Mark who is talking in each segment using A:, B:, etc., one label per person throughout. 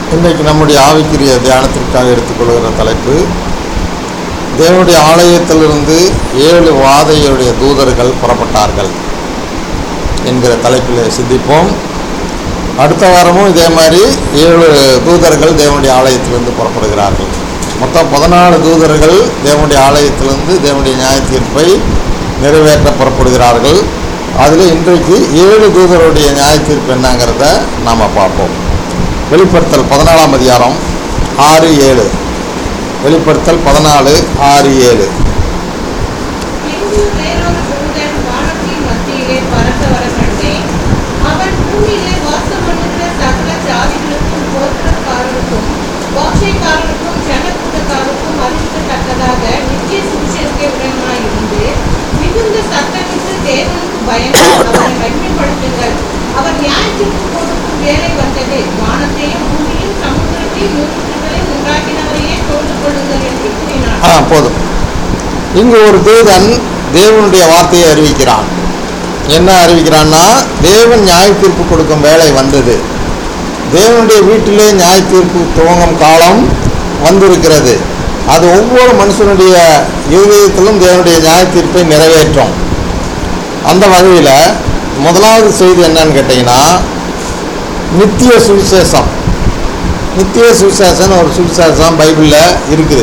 A: இன்றைக்கு நம்முடைய ஆவிக்குரிய தியானத்திற்காக எடுத்துக்கொள்கிற தலைப்பு தேவனுடைய ஆலயத்திலிருந்து ஏழு வாதையுடைய தூதர்கள் புறப்பட்டார்கள் என்கிற தலைப்பில் சிந்திப்போம் அடுத்த வாரமும் இதே மாதிரி ஏழு தூதர்கள் தேவனுடைய ஆலயத்திலிருந்து புறப்படுகிறார்கள் மொத்தம் பதினாலு தூதர்கள் தேவனுடைய ஆலயத்திலிருந்து தேவனுடைய நியாய தீர்ப்பை நிறைவேற்ற புறப்படுகிறார்கள் அதில் இன்றைக்கு ஏழு தூதருடைய நியாய தீர்ப்பு என்னங்கிறத நாம் பார்ப்போம் வெளிப்படுத்தல் பதினாலாம் அதிகாரம் ஆறு ஏழு வெளிப்படுத்தல் பதினாலு ஆறு ஏழு
B: பின்பு வேறொரு தூதன் வானத்தின் மத்தியிலே பறக்க வர கண்டேன். அவன் பூமியிலே வாசமண்ணுகிற சகல ஜாதிகளுக்கும், கோத்திரக்காரருக்கும், பாஷைக்காரருக்கும், ஜனக்கூட்டத்தாருக்கும் அறிவிக்கத்தக்கதாக நித்திய சுவிசேஷகனாயிருந்து, மிகுந்த சத்தமிட்டு தேவனுக்கு பயந்து அவரை மகிமைப்படுத்துங்கள். அவர் நியாயத்தீர்ப்பு கொடுக்கும் வேலை வந்தது. வானத்தையும் பூமியையும் சமுத்திரத்தையும் மூன்றுகளையும் உண்டாக்கினவரையே தொழுது கொள்ளுங்கள் என்று கூறினார்
A: ஆ போதும் இங்கு ஒரு தூதன் தேவனுடைய வார்த்தையை அறிவிக்கிறான் என்ன அறிவிக்கிறான்னா தேவன் நியாய தீர்ப்பு கொடுக்கும் வேலை வந்தது தேவனுடைய வீட்டிலே நியாய தீர்ப்பு துவங்கும் காலம் வந்திருக்கிறது அது ஒவ்வொரு மனுஷனுடைய இருதயத்திலும் தேவனுடைய நியாய தீர்ப்பை நிறைவேற்றும் அந்த வகையில் முதலாவது செய்தி என்னன்னு கேட்டிங்கன்னா நித்திய சுவிசேஷம் நித்திய சுவிசேஷம் ஒரு சுவிசேஷம் பைபிளில் இருக்குது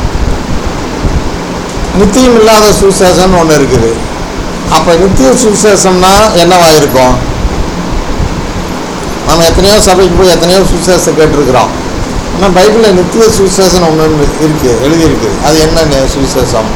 A: நித்தியம் இல்லாத சுவிசேஷம்னு ஒன்று இருக்குது அப்போ நித்திய சுவிசேஷம்னா என்னவா இருக்கும் நம்ம எத்தனையோ சபைக்கு போய் எத்தனையோ சுவிசேஷம் கேட்டிருக்கிறோம் ஆனால் பைபிளில் நித்திய சுவிசேஷம் ஒன்று இருக்குது எழுதியிருக்கு அது என்ன நே- சுவிசேஷம்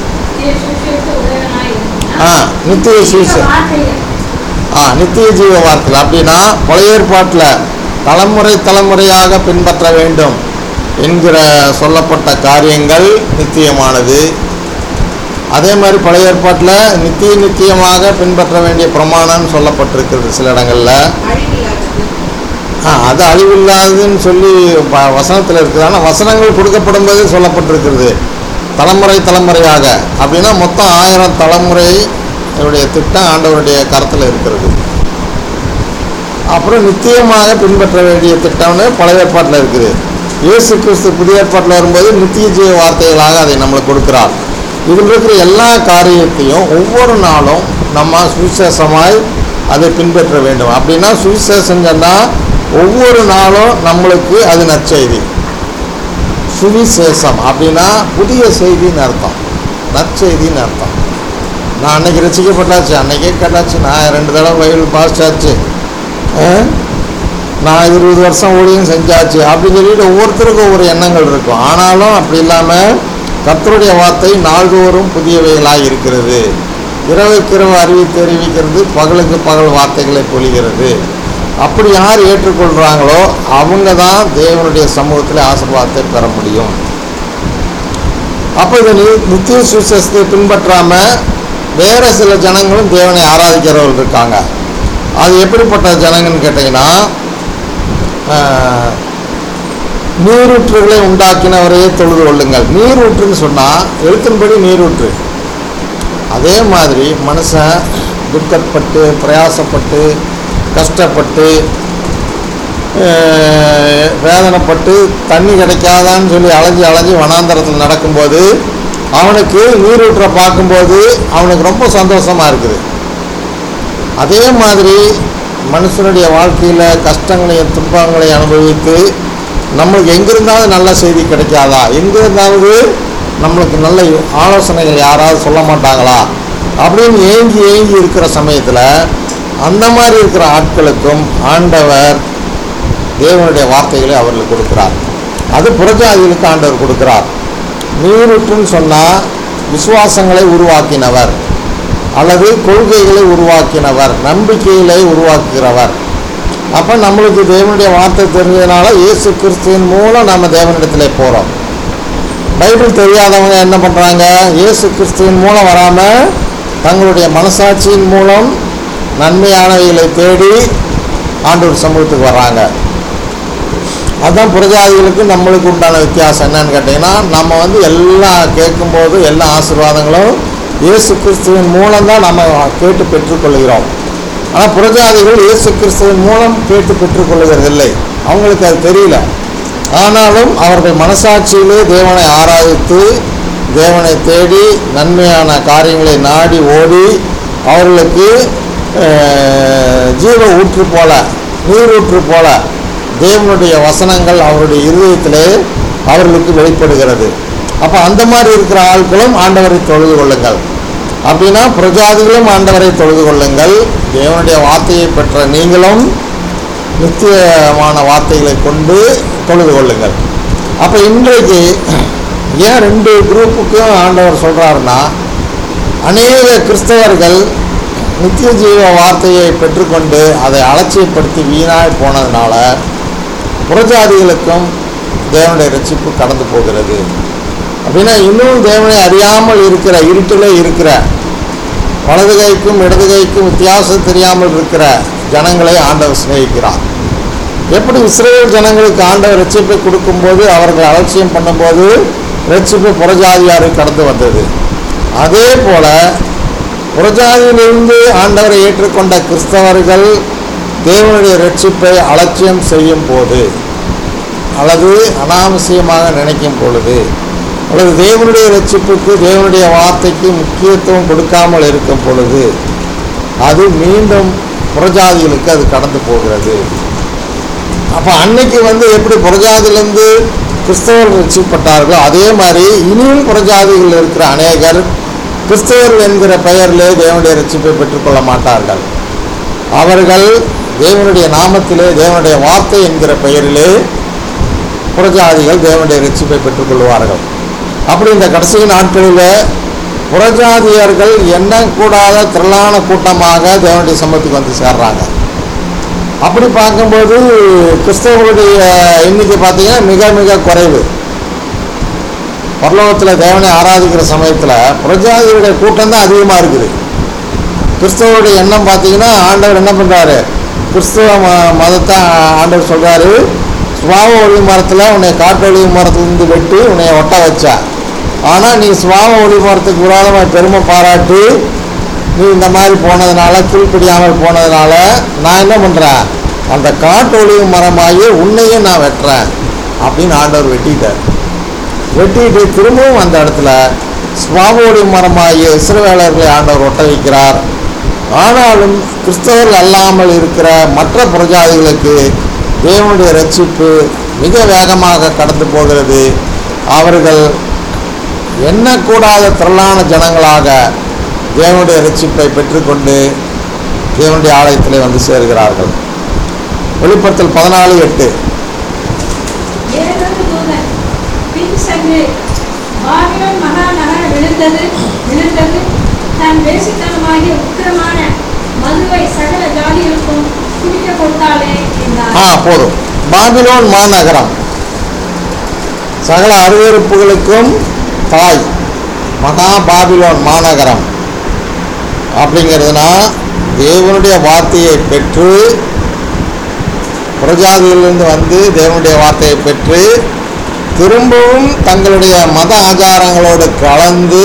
A: ஆ நித்திய சுவிசேஷம் ஆ நித்திய ஜீவ வார்த்தைகள் அப்படின்னா பழைய ஏற்பாட்டில் தலைமுறை தலைமுறையாக பின்பற்ற வேண்டும் என்கிற சொல்லப்பட்ட காரியங்கள் நித்தியமானது அதே மாதிரி பழைய ஏற்பாட்டில் நித்திய நித்தியமாக பின்பற்ற வேண்டிய பிரமாணம்னு சொல்லப்பட்டிருக்கிறது சில இடங்களில்
B: அழிவில்லாதது
A: ஆ அது அழிவில்லாததுன்னு சொல்லி வ- வசனத்தில் இருக்குது ஆனால் வசனங்கள் கொடுக்கப்படும் போதே சொல்லப்பட்டிருக்கிறது தலைமுறை தலைமுறையாக அப்படின்னா மொத்தம் ஆயிரம் தலைமுறை அவருடைய திட்டம் ஆண்டவருடைய கருத்தில் இருக்கிறது அப்புறம் நித்தியமாக பின்பற்ற வேண்டிய திட்டம்னு பழைய ஏற்பாட்டில் இருக்குது இயேசு கிறிஸ்து புதிய ஏற்பாட்டில் வரும்போது நித்திய ஜீவ வார்த்தைகளாக அதை நம்மளுக்கு கொடுக்கிறார் இதில் இருக்கிற எல்லா காரியத்தையும் ஒவ்வொரு நாளும் நம்ம சுவிசேஷமாய் அதை பின்பற்ற வேண்டும் அப்படின்னா சுவிசேஷம் சொன்னால் ஒவ்வொரு நாளும் நம்மளுக்கு அது நற்செய்தி சுவிசேஷம் அப்படின்னா புதிய செய்தின்னு அர்த்தம் நற்செய்தின்னு அர்த்தம் நான் அன்னைக்கு ரசிக்கப்பட்டாச்சு அன்னைக்கே கேட்டாச்சு நான் ரெண்டு தடவை பைபிள் பாஸ் ஆச்சு ஆ? நான் இருபது வருஷம் ஊழியம் செஞ்சாச்சு அப்படின்னு சொல்லிட்டு ஒவ்வொருத்தருக்கும் ஒவ்வொரு எண்ணங்கள் இருக்கும் ஆனாலும் அப்படி இல்லாமல் கர்த்தருடைய வார்த்தை நாள்தோறும் புதியவைகளாக இருக்கிறது இரவுக்கு இரவு அறிவித்து அறிவிக்கிறது பகலுக்கு பகல் வார்த்தைகளை பொழிகிறது அப்படி யார் ஏற்றுக்கொள்கிறாங்களோ அவங்க தான் தேவனுடைய சமூகத்தில் ஆசீர்வாதத்தை பெற முடியும் அப்போ இதை நி- நித்திய சுவிசேஷத்தை பின்பற்றாமல் வேறு சில ஜனங்களும் தேவனை ஆராதிக்கிறவர்கள் இருக்காங்க அது எப்படிப்பட்ட ஜனங்கன்னு கேட்டிங்கன்னா ஆஹ், நீரூற்றுகளை உண்டாக்கினவரையே தொழுது கொள்ளுங்கள் நீரூற்றுன்னு சொன்னால் எழுத்தின்படி நீரூற்று அதே மாதிரி மனுஷன் துக்கப்பட்டு பிரயாசப்பட்டு கஷ்டப்பட்டு ஆஹ், வேதனைப்பட்டு தண்ணி கிடைக்காதான்னு சொல்லி அலைஞ்சு அலைஞ்சு வனாந்தரத்தில் நடக்கும்போது அவனுக்கு நீரூற்றை பார்க்கும்போது அவனுக்கு ரொம்ப சந்தோஷமாக இருக்குது அதே மாதிரி மனுஷனுடைய வாழ்க்கையில் கஷ்டங்களையும் துன்பங்களையும் அனுபவித்து நம்மளுக்கு எங்கிருந்தாவது நல்ல செய்தி கிடைக்காதா எங்கிருந்தாவது நம்மளுக்கு நல்ல ஆலோசனைகள் யாராவது சொல்ல மாட்டாங்களா அப்படின்னு ஏங்கி ஏங்கி இருக்கிற சமயத்தில் அந்த மாதிரி இருக்கிற ஆட்களுக்கும் ஆண்டவர் தேவனுடைய வார்த்தைகளை அவர்களுக்கு கொடுக்கிறார் அது புறஜாதிகளுக்கு ஆண்டவர் கொடுக்கிறார் நீருற்றுன்னு சொன்னால் விசுவாசங்களை உருவாக்கினவர் அல்லது கொள்கைகளை உருவாக்கினவர் நம்பிக்கைகளை உருவாக்குகிறவர் அப்போ நம்மளுக்கு தேவனுடைய வார்த்தை தெரிஞ்சதுனால இயேசு கிறிஸ்துவின் மூலம் நம்ம தேவனிடத்திலே போகிறோம் பைபிள் தெரியாதவங்க என்ன பண்ணுறாங்க இயேசு கிறிஸ்துவின் மூலம் வராமல் தங்களுடைய மனசாட்சியின் மூலம் நன்மையானவைகளை தேடி ஆண்டவர் சமூகத்துக்கு வர்றாங்க அதுதான் புரஜாதிகளுக்கு நம்மளுக்கு உண்டான வித்தியாசம் என்னன்னு கேட்டிங்கன்னா நம்ம வந்து எல்லாம் கேட்கும்போது எல்லா ஆசீர்வாதங்களும் இயேசு கிறிஸ்துவின் மூலம் தான் நம்ம கேட்டு பெற்றுக்கொள்கிறோம் ஆனால் புரஜாதிகள் இயேசு கிறிஸ்துவின் மூலம் கேட்டு பெற்றுக்கொள்கிறதில்லை அவங்களுக்கு அது தெரியல ஆனாலும் அவர்கள் மனசாட்சியிலே தேவனை ஆராதித்து தேவனை தேடி நன்மையான காரியங்களை நாடி ஓடி அவர்களுக்கு அஹ், ஜீவ ஊற்று போல நீரூற்று போல தேவனுடைய வசனங்கள் அவருடைய இருதயத்திலே அவர்களுக்கு வெளிப்படுகிறது அப்போ அந்த மாதிரி இருக்கிற ஆட்களும் ஆண்டவரை தொழுது கொள்ளுங்கள் அப்படின்னா பிரஜாதிகளும் ஆண்டவரை தொழுது கொள்ளுங்கள் தேவனுடைய வார்த்தையை பெற்ற நீங்களும் நித்தியமான வார்த்தைகளை கொண்டு தொழுது கொள்ளுங்கள் அப்போ இன்றைக்கு ஏன் ரெண்டு குரூப்புக்கும் ஆண்டவர் சொல்கிறாருன்னா அநேக கிறிஸ்தவர்கள் நித்திய ஜீவ வார்த்தையை பெற்றுக்கொண்டு அதை அலட்சியப்படுத்தி வீணாய் போனதுனால புறஜாதிகளுக்கும் தேவனுடைய ரட்சிப்பு கடந்து போகிறது அப்படின்னா இன்னும் தேவனை அறியாமல் இருக்கிற இருட்டிலே இருக்கிற வலது கைக்கும் இடது கைக்கும் வித்தியாசம் தெரியாமல் இருக்கிற ஜனங்களை ஆண்டவர் சிநேகிக்கிறார் எப்படி இஸ்ரேல் ஜனங்களுக்கு ஆண்டவர் ரட்சிப்பை கொடுக்கும்போது அவர்கள் அலட்சியம் பண்ணும்போது ரட்சிப்பு புறஜாதியாருக்கு கடந்து வந்தது அதே போல புறஜாதியிலிருந்து ஆண்டவரை ஏற்றுக்கொண்ட கிறிஸ்தவர்கள் தேவனுடைய ரட்சிப்பை அலட்சியம் செய்யும் போது அல்லது அனாவசியமாக நினைக்கும் பொழுது அல்லது தேவனுடைய ரட்சிப்புக்கு தேவனுடைய வார்த்தைக்கு முக்கியத்துவம் கொடுக்காமல் இருக்கும் பொழுது அது மீண்டும் புறஜாதிகளுக்கு அது கடந்து போகிறது அப்போ அன்னைக்கு வந்து எப்படி புறஜாதியிலேருந்து கிறிஸ்தவர்கள் ரட்சிக்கப்பட்டார்களோ அதே மாதிரி இனியும் புறஜாதிகள் இருக்கிற அநேகர் கிறிஸ்தவர்கள் என்கிற பெயரிலே தேவனுடைய ரட்சிப்பை பெற்றுக்கொள்ள மாட்டார்கள் அவர்கள் தேவனுடைய நாமத்திலே தேவனுடைய வார்த்தை என்கிற பெயரிலே புறஜாதிகள் தேவனுடைய ரட்சிப்பை பெற்றுக்கொள்வார்கள் அப்படி இந்த கடைசி நாட்களில் புறஜாதியர்கள் எண்ணக்கூடாத திரளான கூட்டமாக தேவனுடைய சமூகத்துக்கு வந்து சேர்றாங்க அப்படி பார்க்கும்போது கிறிஸ்தவர்களுடைய எண்ணிக்கை பார்த்தீங்கன்னா மிக மிக குறைவு பரலோகத்தில் தேவனை ஆராதிக்கிற சமயத்தில் புறஜாதியுடைய கூட்டம் தான் அதிகமாக இருக்குது கிறிஸ்தவருடைய எண்ணம் பார்த்தீங்கன்னா ஆண்டவர் என்ன பண்ணுறாரு கிறிஸ்தவ ம மதத்தை ஆண்டவர் சொல்கிறாரு சுவாவ ஒளி மரத்தில் உன்னை காட்டு ஒளி மரத்துலேருந்து வெட்டி உன்னை ஒட்ட வச்சா ஆனால் நீ சுவாவ ஒளி மரத்துக்கு விரோதமாக பெருமை பாராட்டி நீ இந்த மாதிரி போனதுனால கீழ்ப்படியாமல் போனதுனால நான் என்ன பண்ணுறேன் அந்த காட்டு ஒளி மரமாகி உன்னையும் நான் வெட்டுறேன் அப்படின்னு ஆண்டவர் வெட்டிட்டார் வெட்டிட்டு திரும்பவும் அந்த இடத்துல சுவாவோடி மரமாகிய இஸ்ரவேலர்களை ஆண்டவர் ஒட்ட வைக்கிறார் ஆனாலும் கிறிஸ்தவர்கள் அல்லாமல் இருக்கிற மற்ற பிரஜாதிகளுக்கு தேவனுடைய ரட்சிப்பு மிக வேகமாக கடந்து போகிறது அவர்கள் எண்ணக்கூடாத திரளான ஜனங்களாக தேவனுடைய ரட்சிப்பை பெற்றுக்கொண்டு தேவனுடைய ஆலயத்திலே வந்து சேர்கிறார்கள் வெளிப்படுத்தல் பதினாலு எட்டு
C: வேறொரு தூதன் பின் சென்று பாபிலோன் மகாநகரம் விழுந்தது விழுந்தது தன் வேசித்தனமாகிய உக்கிரமான மதுவை சகல ஜாதிகளுக்கும் குடிக்க கொடுத்தாளே என்றார்
A: ஆ போதும் பாபிலோன் மாநகரம் சகல அருவருப்புகளுக்கும் தாய் மகா பாபிலோன் மாநகரம் அப்படிங்கிறதுனா தேவனுடைய வார்த்தையை பெற்று புரஜாதியிலிருந்து வந்து தேவனுடைய வார்த்தையை பெற்று திரும்பவும் தங்களுடைய மத ஆச்சாரங்களோடு கலந்து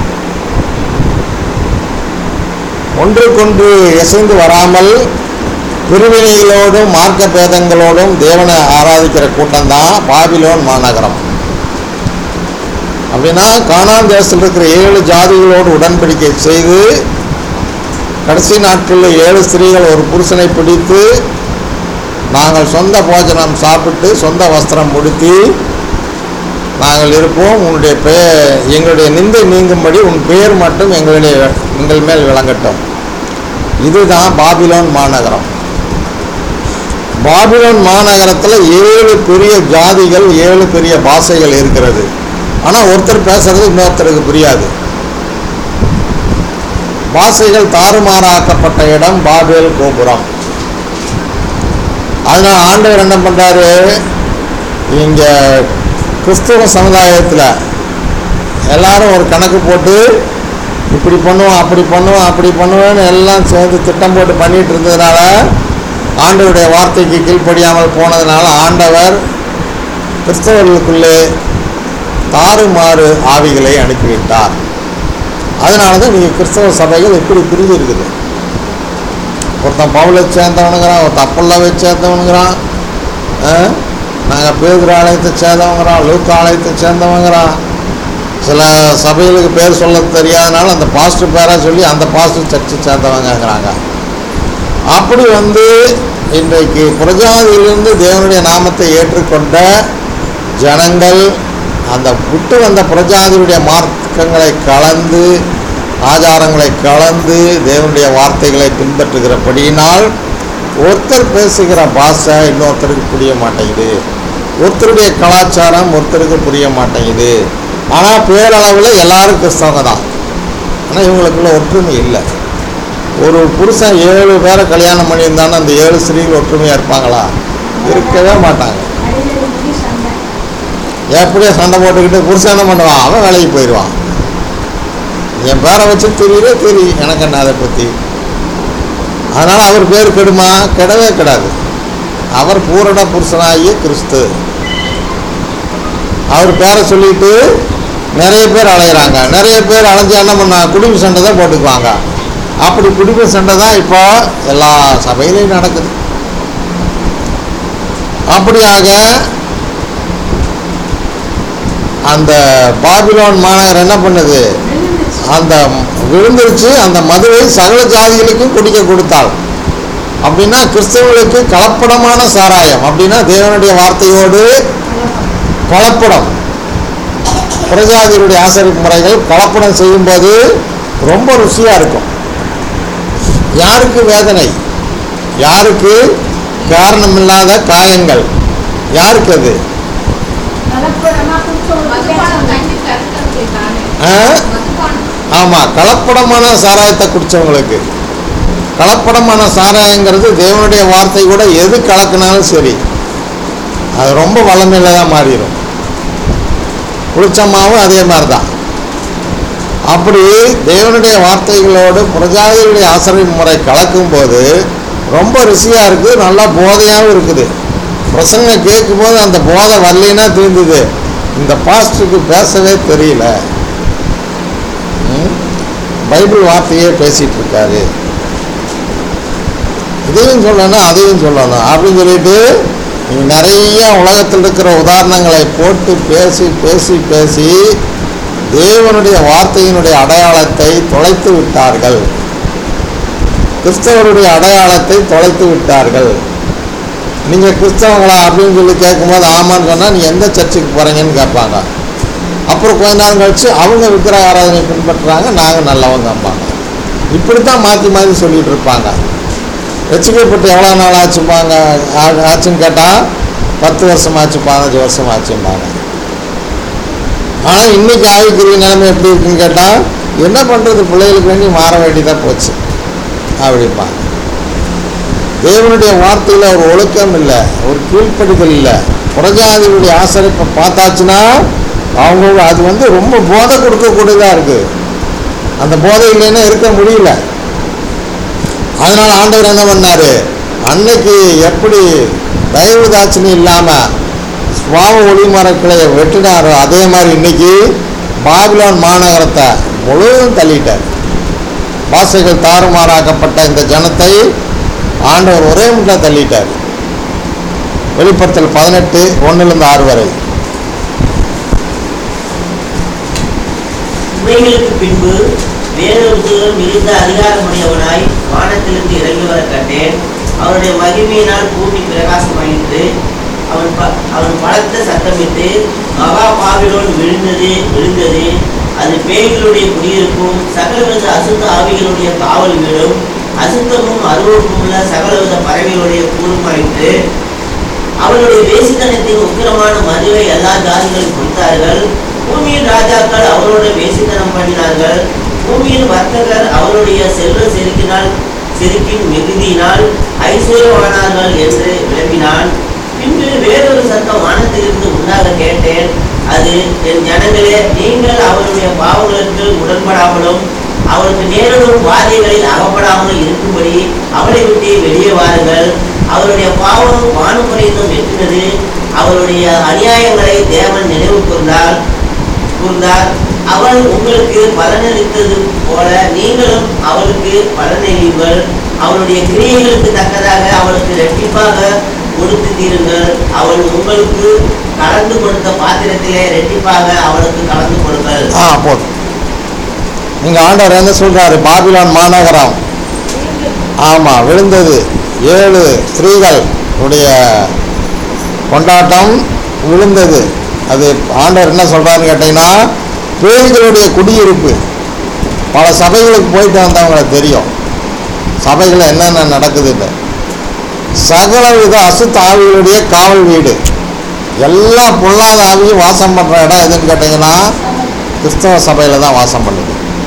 A: ஒன்றுக்கொன்று இசைந்து வராமல் பிரிவினைகளோடும் மார்க்க பேதங்களோடும் தேவனை ஆராதிக்கிற கூட்டம்தான் பாபிலோன் மாநகரம் அப்படின்னா கானான் தேசத்தில் இருக்கிற ஏழு ஜாதிகளோடு உடன்படிக்கை செய்து கடைசி நாட்களில் ஏழு ஸ்திரீகள் ஒரு புருஷனை பிடித்து நாங்கள் சொந்த போஜனம் சாப்பிட்டு சொந்த வஸ்திரம் உடுத்தி நாங்கள் இருப்போம் உன்னுடைய பெ எங்களுடைய நிந்தை நீங்கும்படி உன் பெயர் மட்டும் எங்களுடைய எங்கள் மேல் விளங்கட்டும் இதுதான் பாபிலோன் மாநகரம் பாபிலோன் மாநகரத்தில் ஏழு பெரிய ஜாதிகள் ஏழு பெரிய பாஷைகள் இருக்கிறது ஆனால் ஒருத்தர் பேசுறது இன்னொருத்தருக்கு புரியாது பாஷைகள் தாறுமாறாக்கப்பட்ட இடம் பாபேல் கோபுரம் அதனால் ஆண்டவர் என்ன பண்ணுறாரு இங்கே கிறிஸ்துவ சமுதாயத்தில் எல்லாரும் ஒரு கணக்கு போட்டு இப்படி பண்ணுவோம் அப்படி பண்ணுவோம் அப்படி பண்ணுவோன்னு எல்லாம் சேர்ந்து திட்டம் போட்டு பண்ணிட்டு இருந்ததுனால ஆண்டவருடைய வார்த்தைக்கு கீழ்ப்படியாமல் போனதுனால ஆண்டவர் கிறிஸ்தவர்களுக்குள்ளே தாறுமாறு ஆவிகளை அனுப்பிவிட்டார் அதனால தான் நீங்கள் கிறிஸ்தவ சபைகள் எப்படி பிரிஞ்சு இருக்குது ஒருத்தன் பவுலை சேர்ந்தவனுங்கிறான் ஒருத்தன் அப்பல்லாவை சேர்ந்தவனுங்கிறான் நாங்கள் பேதுரு ஆலயத்தை சேர்ந்தவங்கிறோம் லூக் ஆலயத்தை சேர்ந்தவங்கிறோம் சில சபைகளுக்கு பேர் சொல்ல தெரியாதனால அந்த பாஸ்டர் பேராக சொல்லி அந்த பாஸ்டர் சர்ச்சை சேர்ந்தவங்கங்கிறாங்க அப்படி வந்து இன்றைக்கு புரஜாதியிலிருந்து தேவனுடைய நாமத்தை ஏற்றுக்கொண்ட ஜனங்கள் அந்த விட்டு வந்த புரஜாதியுடைய மார்க்கங்களை கலந்து ஆச்சாரங்களை கலந்து தேவனுடைய வார்த்தைகளை பின்பற்றுகிறபடியினால் ஒருத்தர் பேசுகிற பாஷை இன்னொருத்தருக்கு புரிய மாட்டேங்குது ஒருத்தருடைய கலாச்சாரம் ஒருத்தருக்கு புரிய மாட்டேங்குது ஆனால் பேரளவில் எல்லாரும் கிறிஸ்தவங்க தான் ஆனால் இவங்களுக்குள்ள ஒற்றுமை இல்லை ஒரு புருஷன் ஏழு பேரை கல்யாணம் பண்ணியிருந்தானே அந்த ஏழு ஸ்திரீகள் ஒற்றுமையாக இருப்பாங்களா இருக்கவே மாட்டாங்க
C: அடிக்கடி சண்டை
A: எப்படியோ சண்டை போட்டுக்கிட்டு புருஷன் என்ன பண்ணுவான் அவன் வேலைக்கு போயிடுவான் என் பேரை வச்சு தெரியவே தெரியும் எனக்கு என்ன அதை பற்றி அதனால் அவர் பேர் கெடுமா கெடவே கெடாது அவர் பூரண புருஷனாகிய கிறிஸ்து அவர் பேரை சொல்லிட்டு நிறைய பேர் அலையிறாங்க நிறைய பேர் அலைஞ்சு என்ன பண்ணாங்க குடும்ப சண்டை தான் போட்டுக்குவாங்க அப்படி குடும்ப சண்டை தான் இப்போ எல்லா சபையிலையும் நடக்குது அப்படியாக அந்த பாபிலோன் மாநகரம் என்ன பண்ணுது
C: விழுந்துச்சு
A: அந்த விழுந்துருச்சு அந்த மதுவை சகல ஜாதிகளுக்கும் குடிக்க கொடுத்தாள் அப்படின்னா கிறிஸ்தவர்களுக்கு கலப்படமான சாராயம் அப்படின்னா தேவனுடைய வார்த்தையோடு கலப்படம் பிரஜாதிகளுடைய ஆசரிப்பு முறைகள் கலப்படம் செய்யும்போது ரொம்ப ருசியாக இருக்கும் யாருக்கு வேதனை யாருக்கு காரணமில்லாத காயங்கள் யாருக்கு அது
C: கலப்படமா குடிச்சவங்களுக்கு
B: மதுபானம்
C: பேசணும்.
B: தண்ணி கருத்து நானே
A: ஆ?
B: மதுபானம்
A: ஆமாம் கலப்படமான சாராயத்தை குடித்தவங்களுக்கு கலப்படமான சாராயங்கிறது தேவனுடைய வார்த்தை கூட எது கலக்குனாலும் சரி அது ரொம்ப வளமையில் தான் மாறிடும் குளிச்சமாவும் அதே மாதிரி தான் அப்படி தேவனுடைய வார்த்தைகளோடு பிரஜாதிகளுடைய ஆசிரியர் முறை கலக்கும்போது ரொம்ப ருசியாக இருக்குது நல்லா போதையாகவும் இருக்குது பிரசங்க கேட்கும்போது அந்த போதை வரலைன்னா தீர்ந்துது இந்த பாஸ்டருக்கு பேசவே தெரியல ம்? பைபிள் வார்த்தையே பேசிட்டு இருக்காரு இதையும் சொல்லணும் அதையும் சொல்லணும் அப்படின்னு சொல்லிட்டு நீங்க நிறைய உலகத்தில் இருக்கிற உதாரணங்களை போட்டு பேசி பேசி பேசி தேவனுடைய வார்த்தையினுடைய அடையாளத்தை தொலைத்து விட்டார்கள் கிறிஸ்தவருடைய அடையாளத்தை தொலைத்து விட்டார்கள் நீங்கள் கிறிஸ்தவங்களா அப்படின்னு சொல்லி கேட்கும்போது ஆமான்னு சொன்னால் நீ எந்த சர்ச்சுக்கு போகிறீங்கன்னு கேட்பாங்க அப்புறம் கொஞ்ச நாள் கழிச்சு அவங்க விக்கிரக ஆராதனை பின்பற்றுறாங்க நாங்கள் நல்லவங்க அம்பாங்க இப்படி தான் மாற்றி மாற்றி சொல்லிட்டு இருப்பாங்க ரசிக்கப்பட்டு எவ்வளோ நாள் ஆச்சுப்பாங்க ஆ- ஆச்சுன்னு கேட்டால் பத்து வருஷம் ஆச்சு பதினஞ்சு வருஷம் ஆச்சும்பாங்க ஆனால் இன்னைக்கு ஆவிக்குரிய நிலைமை எப்படி இருக்குன்னு கேட்டால் என்ன பண்ணுறது பிள்ளைகளுக்கு வேண்டி மாற வேண்டியதாக போச்சு அப்படிம்பாங்க தேவனுடைய வார்த்தையில் ஒரு ஒழுக்கம் இல்லை ஒரு கீழ்ப்படுதல் இல்லை புறஜாதிகளுடைய ஆசரிப்பை பார்த்தாச்சுன்னா அவங்க அது வந்து ரொம்ப போதை கொடுக்கக்கூடியதாக இருக்குது அந்த போதை இல்லைன்னா இருக்க முடியல அதனால் ஆண்டவர் என்ன பண்ணார் அன்னைக்கு எப்படி தயவு தாட்சணி இல்லாமல் சுவாம ஒளிமரக்கிளையை வெட்டினாரோ அதே மாதிரி இன்னைக்கு பாபிலோன் மாநகரத்தை முழுவதும் தள்ளிட்டார் பாஷைகள் தாறுமாறாக்கப்பட்ட இந்த ஜனத்தை ஆண்டவர் ஒரே முட்டா தள்ளிட்டார் வெளிப்படுத்தல் பதினெட்டு ஒன்றுலேருந்து ஆறு வரை
D: இவைகளுக்கு பின்பு வேறொரு தூதன் மிகுந்த அதிகாரமுடையவனாய் வானத்திலிருந்து இறங்கி வர கண்டேன் அவனுடைய மகிமையினால் பூமி பிரகாசமாயிற்று அவன் ப- அவன் பலத்த சத்தமிட்டு மகா பாபிலோன் விழுந்தது விழுந்தது அது பேய்களுடைய குடியிருப்பும் சகலவித அசுத்த ஆவிகளுடைய காவல் வீடும் அசுத்தமும் அருவமும் உள்ள சகலவித பறவைகளுடைய கூறுமாயிற்று அவருடைய வேசித்தனத்தின் உக்கிரமான மதுவை எல்லா ஜாதிகளும் கொடுத்தார்கள் பூமியின் ராஜாக்கள் அவரோட வேசித்தனம் பண்ணினார்கள் பூமியின் வர்த்தகர் அவருடைய செல்வ செருக்கினால் செருக்கின் மிகுதியினால் ஐஸ்வர்யமானார்கள் என்று விளம்பினான் பின்பு வேறொரு சத்தம் வானத்திலிருந்து உண்டாக கேட்டேன் அது என் ஜனங்களே நீங்கள் அவருடைய பாவங்களுக்கு உடன்படாமலும் அவருக்கு நேரிடும் வாதைகளில் அகப்படாமல் இருக்கும்படி அவளை விட்டு வெளியே வாருங்கள் அவருடைய பாவம் வானுமுறைந்தும் எட்டினது அவருடைய அநியாயங்களை தேவன் நினைவு கூர்ந்தார் கூர்ந்தார் அவள் உங்களுக்கு பலனளித்தது போல நீங்களும் அவளுக்கு பலனளியுங்கள் அவளுடைய கிரியைகளுக்கு தக்கதாக அவளுக்கு ரெட்டிப்பாக கொடுத்து தீருங்கள் அவன் உங்களுக்கு கலந்து கொடுத்த பாத்திரத்திலே ரெட்டிப்பாக அவனுக்கு கலந்து கொடுங்கள்
A: ஆ போதும் இங்க ஆண்டவர் என்ன சொல்றாரு பாபிலோன் மாநகரம் ஆமா விழுந்தது ஏழு ஸ்திரீகள் உடைய கொண்டாட்டம் விழுந்தது அது ஆண்டவர் என்ன சொல்றாருன்னு கேட்டீங்கன்னா பேய்களுடைய குடியிருப்பு பல சபைகளுக்கு போயிட்டு வந்தவங்களுக்கு தெரியும் சபைகளில் என்னென்ன நடக்குதுன்னு சகல வித அசுத்த ஆவிகளுடைய காவல் வீடு எல்லா பொல்லாத ஆவியும் வாசம் பண்ணுற இடம் எதுன்னு கேட்டிங்கன்னா கிறிஸ்தவ சபையில் தான் வாசம் பண்ணுது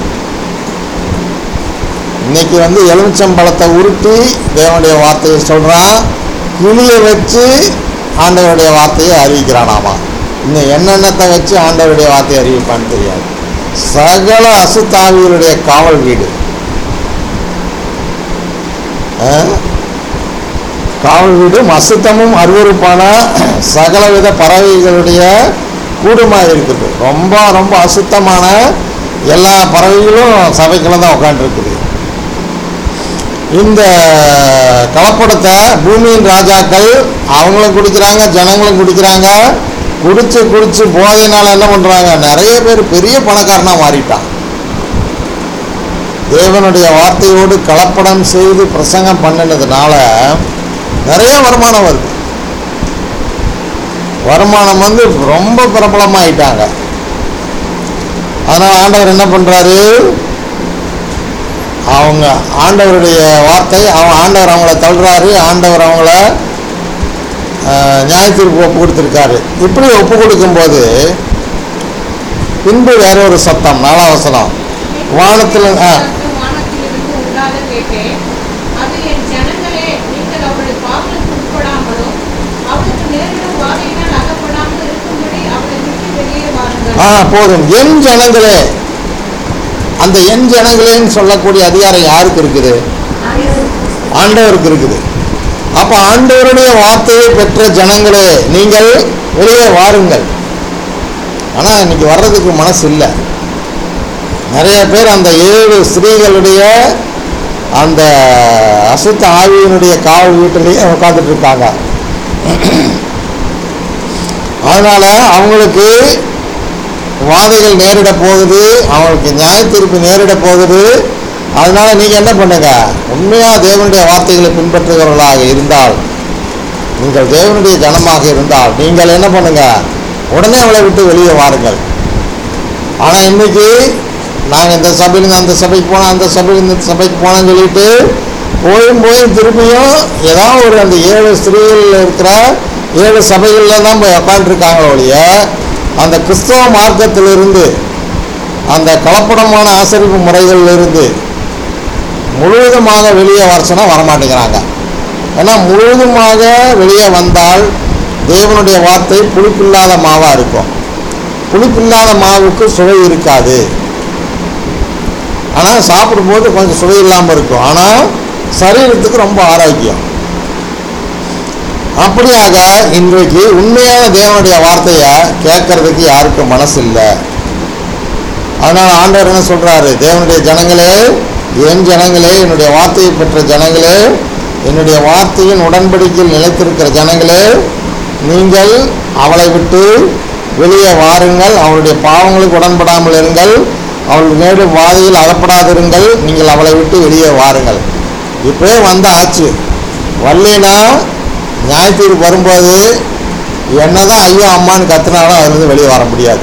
A: இன்னைக்கு வந்து எலுமிச்சம்பழத்தை உருட்டி தேவனுடைய வார்த்தையை சொல்கிறான் கிளியை வச்சு ஆண்டவருடைய வார்த்தையை அறிவிக்கிறானாமா இன்னும் என்னென்னத்தை வச்சு ஆண்டவருடைய வார்த்தையை அறிவிப்பான்னு தெரியாது சகல அசுத்தாவிகளுடைய காவல் வீடு ஆ? காவல் வீடும் அசுத்தமும் அருவருப்பான சகலவித பறவைகளுடைய கூடுமாக இருக்குது ரொம்ப ரொம்ப அசுத்தமான எல்லா பறவைகளும் சபைக்குள்ள தான் உட்காந்துருக்குது இந்த கலப்படத்தை பூமியின் ராஜாக்கள் அவங்களும் குடிக்கிறாங்க ஜனங்களும் குடிக்கிறாங்க குடிச்சு குடிச்சு போதையினால என்ன பண்ணுறாங்க நிறைய பேர் பெரிய பணக்காரனா மாறிட்டான் தேவனுடைய வார்த்தையோடு கலப்படம் செய்து பிரசங்கம் பண்ணினதுனால நிறைய வருமானம் வருது வருமானம் வந்து ரொம்ப பிரபலமாயிட்டாங்க அதனால் ஆண்டவர் என்ன பண்ணுறாரு அவங்க ஆண்டவருடைய வார்த்தை அவன் ஆண்டவர் அவங்கள தள்ளுறாரு ஆண்டவர் அவங்கள ஆஹ், நியாயத்தீர்ப்பு ஒப்பு கொடுத்துருக்காரு இப்படி ஒப்பு கொடுக்கும்போது பின்பு வேற ஒரு சத்தம் நாலாம் வசனம் வானத்தில் ஆ
B: சத்தம் வானத்திலிருந்து உண்டாக கேட்டேன் அது என் ஜனங்களே நீங்கள் அவளுடைய பாவலுக்கு உட்படாமலும் அவளுக்கு நேரிடும் வாதையினால் அகப்படாமல் இருக்கும்படி அவளை விட்டு வெளியே வாருங்கள்
A: ஆ போதும் என் ஜனங்களே அந்த என் ஜனங்களேன்னு சொல்லக்கூடிய அதிகாரம் யாருக்கு இருக்குது ஆண்டவருக்கு இருக்குது அப்ப ஆண்டவருடைய வார்த்தையை பெற்ற ஜனங்களே நீங்கள் வெளியே வாருங்கள் ஆனா இன்னைக்கு வர்றதுக்கு மனசு இல்லை நிறைய பேர் அந்த ஏழு ஸ்திரீகளுடைய அந்த அசுத்த ஆவியினுடைய காவல் வீட்டிலேயே உட்காந்துட்டு இருக்காங்க அதனால அவங்களுக்கு வாதைகள் நேரிட போகுது அவங்களுக்கு நியாய தீர்ப்பு நேரிட போகுது அதனால நீங்க என்ன பண்ணுங்க உண்மையா தேவனுடைய வார்த்தைகளை பின்பற்றுகிறவர்களாக இருந்தால் நீங்கள் தேவனுடைய ஜனமாக இருந்தால் நீங்கள் என்ன பண்ணுங்க உடனே அவளை விட்டு வெளியே வாருங்கள் ஆனா இன்னைக்கு நாங்க இந்த சபையிலேருந்து அந்த சபைக்கு போனோம் அந்த சபையிலேருந்து இந்த சபைக்கு போனோம்னு சொல்லிட்டு போயும் போயும் திரும்பியும் ஏதாவது ஒரு அந்த ஏழு ஸ்திரீகளில் இருக்கிற ஏழு சபைகளில் தான் போய் உட்காந்துருக்காங்களோ ஒழிய அந்த கிறிஸ்தவ மார்க்கத்திலிருந்து அந்த கலப்படமான ஆசரிப்பு முறைகளிலிருந்து முழுவதுமாக வெளியே வரச்சுன்னா வரமாட்டேங்கிறாங்க ஏன்னா முழுவதுமாக வெளியே வந்தால் தேவனுடைய வார்த்தை புளிப்பில்லாத மாவாக இருக்கும் புளிப்பில்லாத மாவுக்கு சுவை இருக்காது ஆனால் சாப்பிடும்போது கொஞ்சம் சுவை இல்லாமல் இருக்கும் ஆனால் சரீரத்துக்கு ரொம்ப ஆரோக்கியம் அப்படியாக இன்றைக்கு உண்மையான தேவனுடைய வார்த்தையை கேட்கறதுக்கு யாருக்கும் மனசு இல்லை அதனால் ஆண்டவர் என்ன சொல்றாரு தேவனுடைய ஜனங்களே என் ஜனங்களே என்னுடைய வார்த்தையை பெற்ற ஜனங்களே என்னுடைய வார்த்தையின் உடன்படிக்கையில் நிலைத்திருக்கிற ஜனங்களே நீங்கள் அவளை விட்டு வெளியே வாருங்கள் அவளுடைய பாவங்களுக்கு உடன்படாமல் இருங்கள் அவள் மேலும் வாதையில் அகப்படாதிருங்கள் நீங்கள் அவளை விட்டு வெளியே வாருங்கள் இப்போயே வந்த ஆச்சு வரலைன்னா ஞாயிற்று வரும்போது என்னதான் ஐயோ அம்மான்னு கத்துனாலும் அதுலேருந்து வெளியே வர முடியாது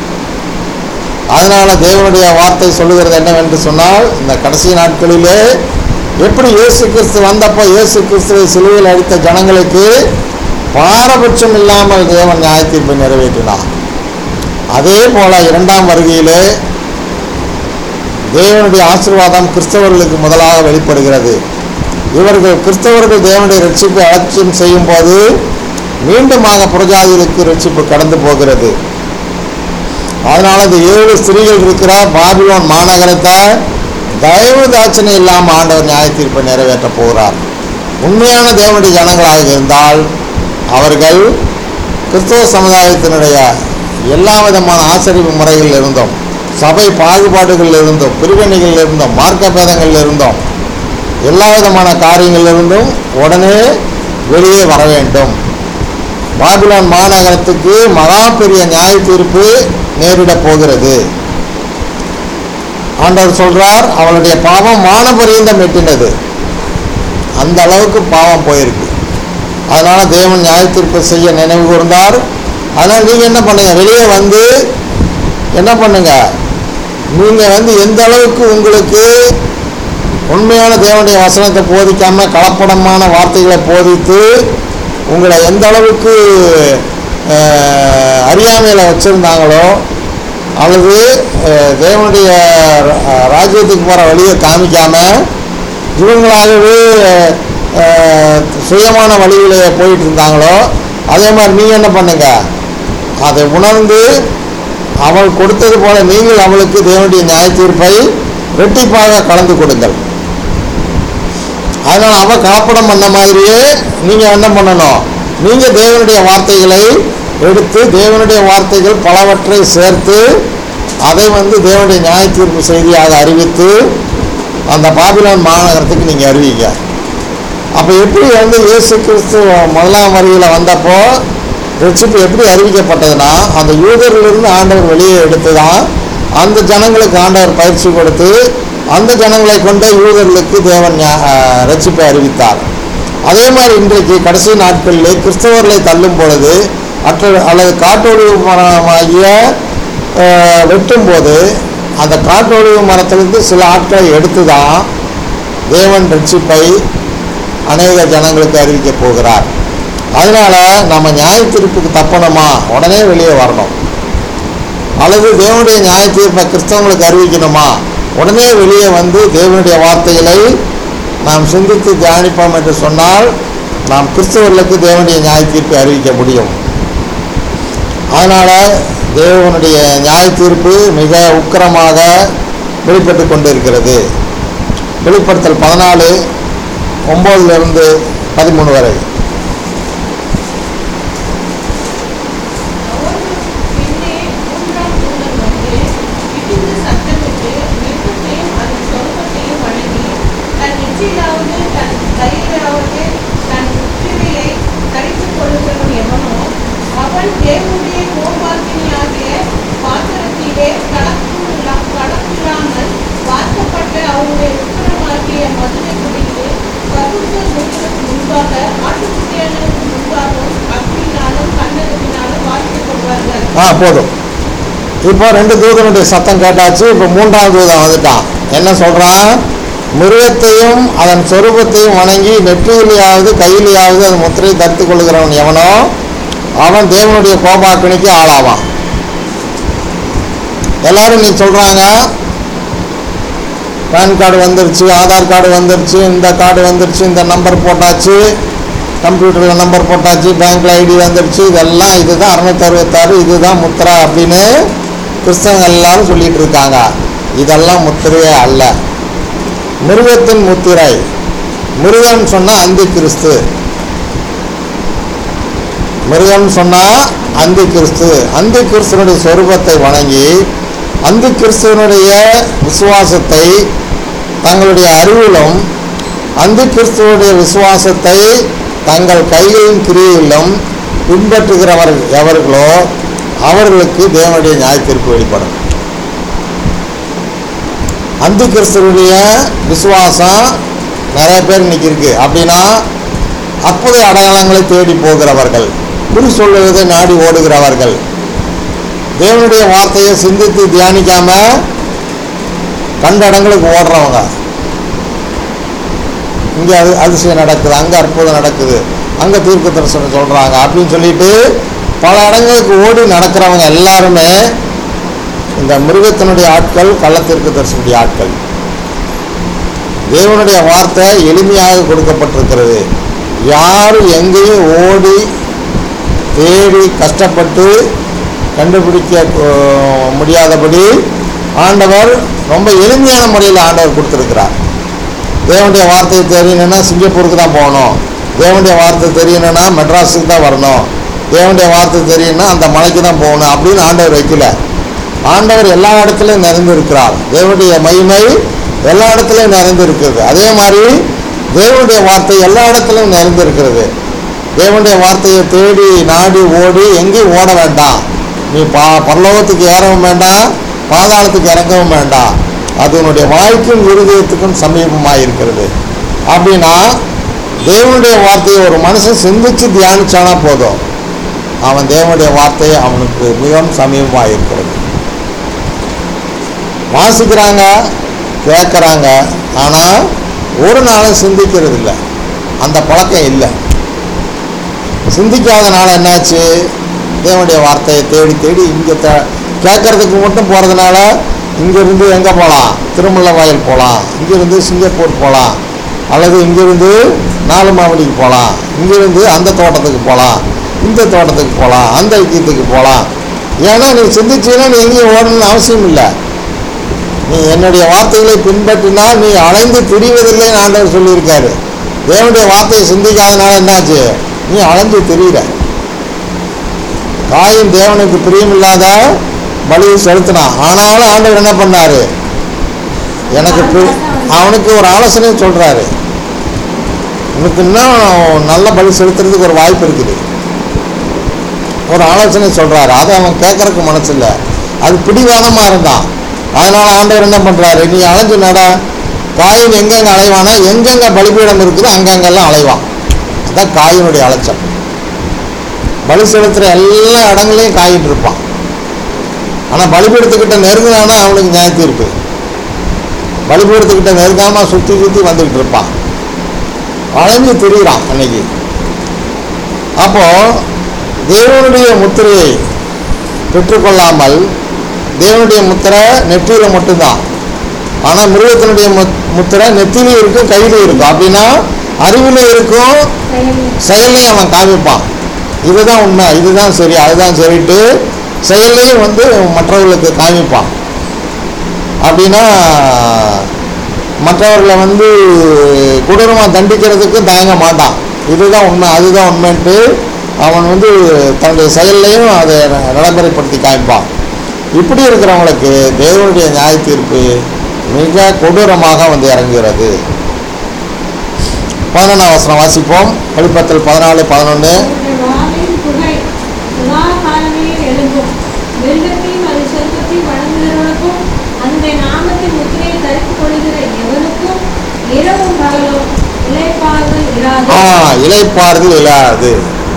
A: அதனால தேவனுடைய வார்த்தை சொல்லுகிறது என்னவென்று சொன்னால் இந்த கடைசி நாட்களிலே எப்படி இயேசு கிறிஸ்து வந்தப்போ இயேசு கிறிஸ்துவை சிலுவையில் அடித்த ஜனங்களுக்கு பாரபட்சம் இல்லாமல் தேவன் நியாயத்தீர்ப்பை நிறைவேற்றினார் அதே போல இரண்டாம் வருகையிலே தேவனுடைய ஆசீர்வாதம் கிறிஸ்தவர்களுக்கு முதலாக வெளிப்படுகிறது இவர்கள் கிறிஸ்தவர்கள் தேவனுடைய ரட்சிப்பை அலட்சியம் செய்யும் போது மீண்டுமாக புரஜாதிகளுக்கு ரட்சிப்பு கடந்து போகிறது அதனால இந்த ஏழு ஸ்திரீகள் இருக்கிற பாபிலோன் மாநகரத்தை தயவு தாட்சணை இல்லாமல் ஆண்டவர் நியாய தீர்ப்பை நிறைவேற்ற போகிறார் உண்மையான தேவனுடைய ஜனங்களாக இருந்தால் அவர்கள் கிறிஸ்தவ சமுதாயத்தினுடைய எல்லா விதமான ஆசரிப்பு முறைகளில் இருந்தும் சபை பாகுபாடுகளில் இருந்தும் பிரிவினைகளில் இருந்தும் மார்க்க பேதங்களில் இருந்தும் எல்லா விதமான காரியங்களில் இருந்தும் உடனே வெளியே வர வேண்டும் பாபிலோன் மாநகரத்துக்கு மகா பெரிய நியாய தீர்ப்பு நேரிடப் போகிறது ஆண்டவர் சொல்றார் அவளுடைய பாவம் மானபரியந்தம் எட்டினது அந்த அளவுக்கு பாவம் போயிருக்கு அதனால தேவன் நியாய தீர்ப்பு செய்ய நினைவு கூர்ந்தார் அதனால் நீங்க என்ன பண்ணுங்க வெளியே வந்து என்ன பண்ணுங்க நீங்க வந்து எந்த அளவுக்கு உங்களுக்கு உண்மையான தேவனுடைய வசனத்தை போதிக்காம கலப்படமான வார்த்தைகளை போதித்து உங்களை எந்த அளவுக்கு அஹ், அறியாமையில வச்சிருந்தாங்களோ அல்லது அஹ், தேவனுடைய அஹ், ராஜ்யத்துக்கு போகிற வழியை காமிக்காம இவங்களாகவே அஹ், சுயமான வழியிலே போயிட்டு இருந்தாங்களோ அதே மாதிரி நீங்கள் என்ன பண்ணுங்க அதை உணர்ந்து அவள் கொடுத்தது போல நீங்கள் அவளுக்கு தேவனுடைய நியாய தீர்ப்பை ரெட்டிப்பாக கலந்து கொடுங்கள் அதனால் அவ கலப்படம் பண்ண மாதிரியே நீங்கள் என்ன பண்ணணும் நீங்கள் தேவனுடைய வார்த்தைகளை எடுத்து தேவனுடைய வார்த்தைகள் பலவற்றை சேர்த்து அதை வந்து தேவனுடைய நியாய தீர்ப்பு செய்தியாக அறிவித்து அந்த பாபிலோன் மாநகரத்துக்கு நீங்கள் அறிவிங்க அப்போ எப்படி வந்து இயேசு கிறிஸ்து முதலாம் வரியில் வந்தப்போ ரட்சிப்பு எப்படி அறிவிக்கப்பட்டதுன்னா அந்த யூதரிலிருந்து ஆண்டவர் வெளியே எடுத்து தான் அந்த ஜனங்களுக்கு ஆண்டவர் பயிற்சி கொடுத்து அந்த ஜனங்களை கொண்டு யூதர்களுக்கு தேவன் ஞா- ஆஹ் ரட்சிப்பை அறிவித்தார் அதே மாதிரி இன்றைக்கு கடைசி நாட்களிலே கிறிஸ்தவர்களை தள்ளும் பொழுது அற்ற அல்லது காட்டொழிவு மரமாகிய ஆஹ் வெட்டும் போது அந்த காட்டொழிவு மரத்திலிருந்து சில ஆட்களை எடுத்து தான் தேவன் ரட்சிப்பை அநேக ஜனங்களுக்கு அறிவிக்க போகிறார் அதனால நம்ம நியாய தீர்ப்புக்கு தப்பணுமா உடனே வெளியே வரணும் அல்லது தேவனுடைய நியாய தீர்ப்பை கிறிஸ்தவங்களுக்கு அறிவிக்கணுமா உடனே வெளியே வந்து தேவனுடைய வார்த்தைகளை நாம் சிந்தித்து தியானிப்போம் என்று சொன்னால் நாம் கிறிஸ்தவர்களுக்கு தேவனுடைய நியாய தீர்ப்பை அறிவிக்க முடியும் அதனால் தேவனுடைய நியாய தீர்ப்பு மிக உக்கிரமாக வெளிப்பட்டு கொண்டிருக்கிறது வெளிப்படுத்தல் பதினாலு ஒம்போதுலேருந்து பதிமூணு வரை
B: அவர்களுக்கு பின்னே மூன்றாம் தூதன் வந்து இடிந்து சத்தமிட்டு மிருகத்தையும் அதன் சொர்க்கத்தையும் வணங்கி தன் நெற்றியிலாவது தன் கையிலாவது தன் முற்றிலையை கடித்துக் கொள்ளுகிறவன் எவனோ அவன் தேவனுடைய கோபாக்கினியாகிய பாத்திரத்திலே கலக்குள்ளா கலக்கில்லாமல் வார்க்கப்பட்ட அவருடைய உத்தரமாகிய மதுரை குடித்து பகுந்த முற்றுக்கு முன்பாக ஆட்டுக்குட்டியானதுக்கு முன்பாகவும் அக்னினாலும் கண்ணகத்தினாலும் வாசிக்கப்படுவார்கள்
A: ஆ போதும் இப்போ ரெண்டு தூதனுடைய சத்தம் கேட்டாச்சு இப்போ மூன்றாம் தூதன் வந்துட்டான் என்ன சொல்கிறான் மிருகத்தையும் அதன் சொரூபத்தையும் வணங்கி நெற்றியிலேயாவது கையிலேயாவது அது முத்திரை தரித்து கொள்கிறவன் எவனோ அவன் தேவனுடைய கோபாக்கினிக்கு ஆளாவான் எல்லாரும் நீ சொல்கிறாங்க பேன் கார்டு வந்துருச்சு ஆதார் கார்டு வந்துருச்சு இந்த கார்டு வந்துருச்சு இந்த நம்பர் போட்டாச்சு கம்ப்யூட்டரில் நம்பர் போட்டாச்சு பேங்க்ல ஐடி வந்துருச்சு இதெல்லாம் இதுதான் அறுநூத்தி அறுபத்தாறு இதுதான் முத்திரை அப்படின்னு கிறிஸ்தவங்க எல்லாரும் சொல்லிட்டு இருக்காங்க இதெல்லாம் முத்திரையே அல்ல மிருகத்தின் முத்திரை மிருகம் சொன்னால் அந்தி கிறிஸ்து மிருகம் சொன்னால் அந்தி கிறிஸ்து அந்தி கிறிஸ்துவனுடைய சொரூபத்தை வணங்கி அந்தி கிறிஸ்துவனுடைய விசுவாசத்தை தங்களுடைய அறிவிலும் அந்தி கிறிஸ்துவனுடைய விசுவாசத்தை தங்கள் கைகளின் கிரியிலும் பின்பற்றுகிறவர் எவர்களோ அவர்களுக்கு தேவனுடைய நியாய தீர்ப்பு வெளிப்படும் அந்தி கிறிஸ்துவனுடைய விசுவாசம் நிறைய பேர் இன்னைக்கு இருக்கு அப்படின்னா அற்புத அடையாளங்களை தேடி போகிறவர்கள் குறி சொல்லுவதை நாடி ஓடுகிறவர்கள் தேவனுடைய வார்த்தையை சிந்தித்து தியானிக்காம கண்ட இடங்களுக்கு ஓடுறவங்க இங்கே அது அதிசயம் நடக்குது அங்கே அற்புதம் நடக்குது அங்கே தீர்க்க தரிசனம் சொல்கிறாங்க அப்படின்னு சொல்லிட்டு பல இடங்களுக்கு ஓடி நடக்கிறவங்க எல்லாருமே இந்த மிருகத்தினுடைய ஆட்கள் கள்ளத்தீர்க்க தரிசனுடைய ஆட்கள் தேவனுடைய வார்த்தை எளிமையாக கொடுக்கப்பட்டிருக்கிறது யாரும் எங்கேயும் ஓடி தேடி கஷ்டப்பட்டு கண்டுபிடிக்க அஹ், முடியாதபடி ஆண்டவர் ரொம்ப எளிமையான முறையில் ஆண்டவர் கொடுத்துருக்கிறார் தேவனுடைய வார்த்தை தெரியணும்னா சிங்கப்பூருக்கு தான் போகணும் தேவனுடைய வார்த்தை தெரியணும்னா மெட்ராஸுக்கு தான் வரணும் தேவனுடைய வார்த்தை தெரியணும்னா அந்த மலைக்கு தான் போகணும் அப்படின்னு ஆண்டவர் வைக்கல ஆண்டவர் எல்லா இடத்துலையும் நிறைந்து இருக்கிறார் தேவனுடைய மகிமை எல்லா இடத்துலையும் நிறைந்து இருக்கிறது அதே மாதிரி தேவனுடைய வார்த்தை எல்லா இடத்துலையும் நிறைந்து இருக்கிறது தேவனுடைய வார்த்தையை தேடி நாடி ஓடி எங்கேயும் ஓட வேண்டாம் நீ பா பரலோகத்துக்கு ஏறவும் வேண்டாம் பாதாளத்துக்கு இறங்கவும் வேண்டாம் அது உன்னுடைய வாழ்க்கையும் இருதயத்துக்கும் சமீபமாக இருக்கிறது அப்படின்னா தேவனுடைய வார்த்தையை ஒரு மனுஷன் சிந்திச்சு தியானிச்சானா போதும் அவன் தேவனுடைய வார்த்தை அவனுக்கு மிகவும் சமீபமாக இருக்கிறது வாசிக்கிறாங்க கேட்குறாங்க ஆனால் ஒரு நாளும் சிந்திக்கிறது இல்லை அந்த பழக்கம் இல்லை சிந்திக்காதனால என்னாச்சு தேவனுடைய வார்த்தையை தேடி தேடி இங்கே த கேட்கறதுக்கு மட்டும் போகிறதுனால இங்கேருந்து எங்கே போகலாம் திருமலை வாயில் போகலாம் இங்கேருந்து சிங்கப்பூர் போகலாம் அல்லது இங்கேருந்து நாலு மாவடிக்கு போகலாம் இங்கேருந்து அந்த தோட்டத்துக்கு போகலாம் இந்த தோட்டத்துக்கு போகலாம் அந்த ஐக்கியத்துக்கு போகலாம் ஏன்னா நீ சிந்திச்சீங்கன்னா நீ எங்கேயும் ஓடணும்னு அவசியம் இல்லை நீ என்னுடைய வார்த்தைகளை பின்பற்றினால் நீ அலைந்து திரிவதில்லைன்னு ஆண்டவர் சொல்லியிருக்காரு தேவனுடைய வார்த்தையை சிந்திக்காதனால என்னாச்சு நீ அலைஞ்சு திரியிற காயின் தேவனுக்கு பிரியமில்லாத பலியை செலுத்தினான் ஆனாலும் ஆண்டவர் என்ன பண்ணாரு எனக்கு பி- அவனுக்கு ஒரு ஆலோசனை சொல்றாரு உனக்கு இன்னும் நல்ல பலி செலுத்துறதுக்கு ஒரு வாய்ப்பு இருக்குது ஒரு ஆலோசனை சொல்றாரு அதை அவன் கேட்கறதுக்கு மனசு இல்லை அது பிடிவாதமா இருந்தான் அதனால ஆண்டவர் என்ன பண்றாரு நீ அலைஞ்சு நட காயின் எங்கெங்க அலைவானா எங்கெங்க பலிபீடம் இருக்குதோ அங்கங்கெல்லாம் அலைவான் அதான் காயினுடைய அலைச்சல் பலி செலுத்துற எல்லா இடங்களையும் காயிட்டு இருப்பான் ஆனால் பலிபீடத்துக்கிட்ட நெருங்கினானா அவனுக்கு நியாய தீர்ப்பு பலிபீடத்துக்கிட்ட நெருங்காம சுற்றி சுற்றி வந்துக்கிட்டு இருப்பான் அலைஞ்சு திரியிறான் அன்னைக்கு அப்போ தேவனுடைய முத்திரையை பெற்றுக்கொள்ளாமல் தேவனுடைய முத்திரை நெற்றியில மட்டும்தான் ஆனால் மிருகத்தினுடைய முத்- முத்திரை நெத்திலையும் இருக்கும் கையிலையும் இருக்கும் அப்படின்னா அறிவிலே இருக்கும்
C: செயலில்
A: செயல்லையும் அவன் காமிப்பான் இதுதான் உண்மை இதுதான் சரி அதுதான் சரிட்டு செயல்லையும் வந்து மற்றவர்களுக்கு காமிப்பான் அப்படின்னா மற்றவர்களை வந்து கொடூரமாக தண்டிக்கிறதுக்கு தயங்க மாட்டான் இதுதான் உண்மை அதுதான் உண்மைன்ட்டு அவன் வந்து தன்னுடைய செயல்லையும் அதை நடைமுறைப்படுத்தி காமிப்பான் இப்படி இருக்கிறவங்களுக்கு தேவனுடைய நியாய தீர்ப்பு மிக கொடூரமாக வந்து இறங்குகிறது பதினொன்றாம் வசனம் வாசிப்போம் வெளிப்பத்தல் பதினாலு பதினொன்று
B: அவருடைய வாளின் புகை சதா காலங்களில் எழும்பும் வெள்ளத்தையும் அது செல்வத்தையும் வழங்குகிறவனுக்கும் அந்த நாமத்தின் முத்திரையை தரித்துக் கொள்கிற எவனுக்கும் இரவும் பகலும் இளைப்பாறுதல் இராது
A: ஆ இலைப்பாறுதல் இல்லாது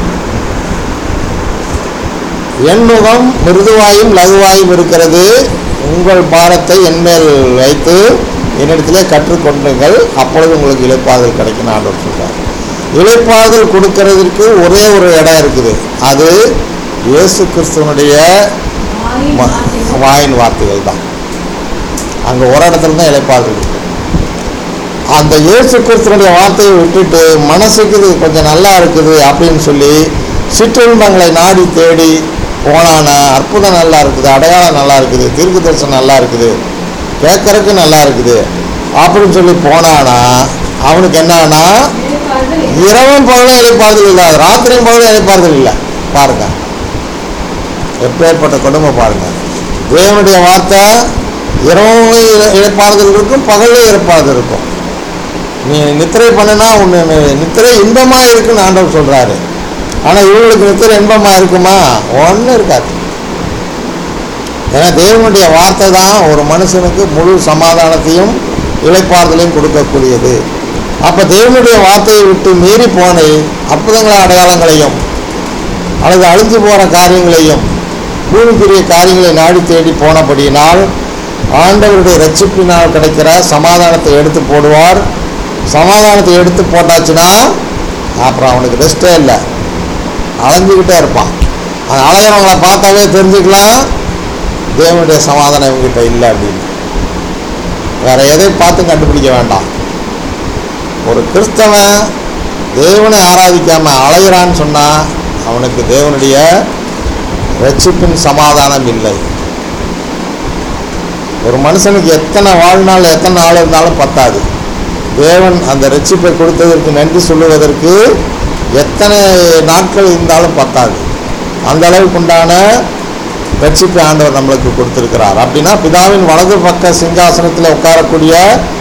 A: எண்முகம் மிருதுவாயும் லகுவாயும் இருக்கிறது உங்கள் பாரத்தை என்மேல் வைத்து என்னிடத்திலே கற்றுக்கொண்டுங்கள் அப்பொழுது உங்களுக்கு இலைப்பாறுதல் கிடைக்கும் ஆண்டவர் சொல்றார் இலைப்பாறுதல் கொடுக்கறதற்கு ஒரே ஒரு இடம் இருக்குது அது இயேசு கிறிஸ்துவனுடைய
B: வாயின்
A: ம-
B: வார்த்தைகள்.
A: வாயின் வார்த்தைகள் தான் அங்கே ஒரு இடத்துல தான் இலைப்பாறுதல் இருக்கு அந்த இயேசு கிறிஸ்துவனுடைய வார்த்தையை விட்டுட்டு மனசுக்கு இது கொஞ்சம் நல்லா இருக்குது அப்படின்னு சொல்லி சிற்றின்பங்களை நாடி தேடி போனானா அற்புதம் நல்லா இருக்குது அடையாளம் நல்லா இருக்குது தீர்க்க தரிசனம் நல்லா இருக்குது கேட்கறதுக்கு நல்லா இருக்குது அப்படின்னு சொல்லி போனானா அவனுக்கு என்னன்னா
B: இளைப்பாறுதல் இராது.
A: இரவும் பகலும் இழைப்பாறுதல் இல்லை ராத்திரியும் பகலும் இழைப்பாறுதல் இல்லை பாருங்க எப்பேற்பட்ட கொடுமை பாருங்க தேவனுடைய வார்த்தை இரவும் இழ- இழைப்பாறுதல் இருக்கும் பகலும் இழைப்பாறுதல் இருக்கும் நீ நித்திரை பண்ணுனா ஒன்று நித்திரை இன்பமாக இருக்குன்னு ஆண்டவர் சொல்கிறாரு ஆனால் இவங்களுக்கு நித்திரை இன்பமாக இருக்குமா ஒன்றும் இருக்காது ஏன்னா தேவனுடைய வார்த்தை தான் ஒரு மனுஷனுக்கு முழு சமாதானத்தையும் இழைப்பாறுதலையும் கொடுக்கக்கூடியது அப்போ தேவனுடைய வார்த்தையை விட்டு மீறி போன அற்புதங்கள அடையாளங்களையும் அல்லது அழிஞ்சு போகிற காரியங்களையும் பூமிக்குரிய காரியங்களை நாடி தேடி போனபடியினால் ஆண்டவருடைய ரட்சிப்பினால் கிடைக்கிற சமாதானத்தை எடுத்து போடுவார் சமாதானத்தை எடுத்து போட்டாச்சுன்னா அப்புறம் அவனுக்கு ரெஸ்டே இல்லை அலைஞ்சுக்கிட்டே இருப்பான் அந்த அலையிறவங்களை பார்த்தாவே தெரிஞ்சுக்கலாம் தேவனுடைய சமாதானம் இவங்ககிட்ட இல்லை அப்படின்னு வேற எதை பார்த்து கண்டுபிடிக்க வேண்டாம் ஒரு கிறிஸ்தவன் தேவனை ஆராதிக்காம அலைகிறான்னு சொன்னா அவனுக்கு தேவனுடைய ரட்சிப்பின் சமாதானம் இல்லை ஒரு மனுஷனுக்கு எத்தனை வாழ்நாள் எத்தனை நாள் இருந்தாலும் பத்தாது தேவன் அந்த ரட்சிப்பை கொடுத்ததற்கு நன்றி சொல்லுவதற்கு எத்தனை நாட்கள் இருந்தாலும் பத்தாது அந்த அளவுக்கு உண்டான ரட்சிப்பை ஆண்டவர் நம்மளுக்கு கொடுத்திருக்கிறார் அப்படின்னா பிதாவின் வலது பக்க சிங்காசனத்தில் உட்காரக்கூடிய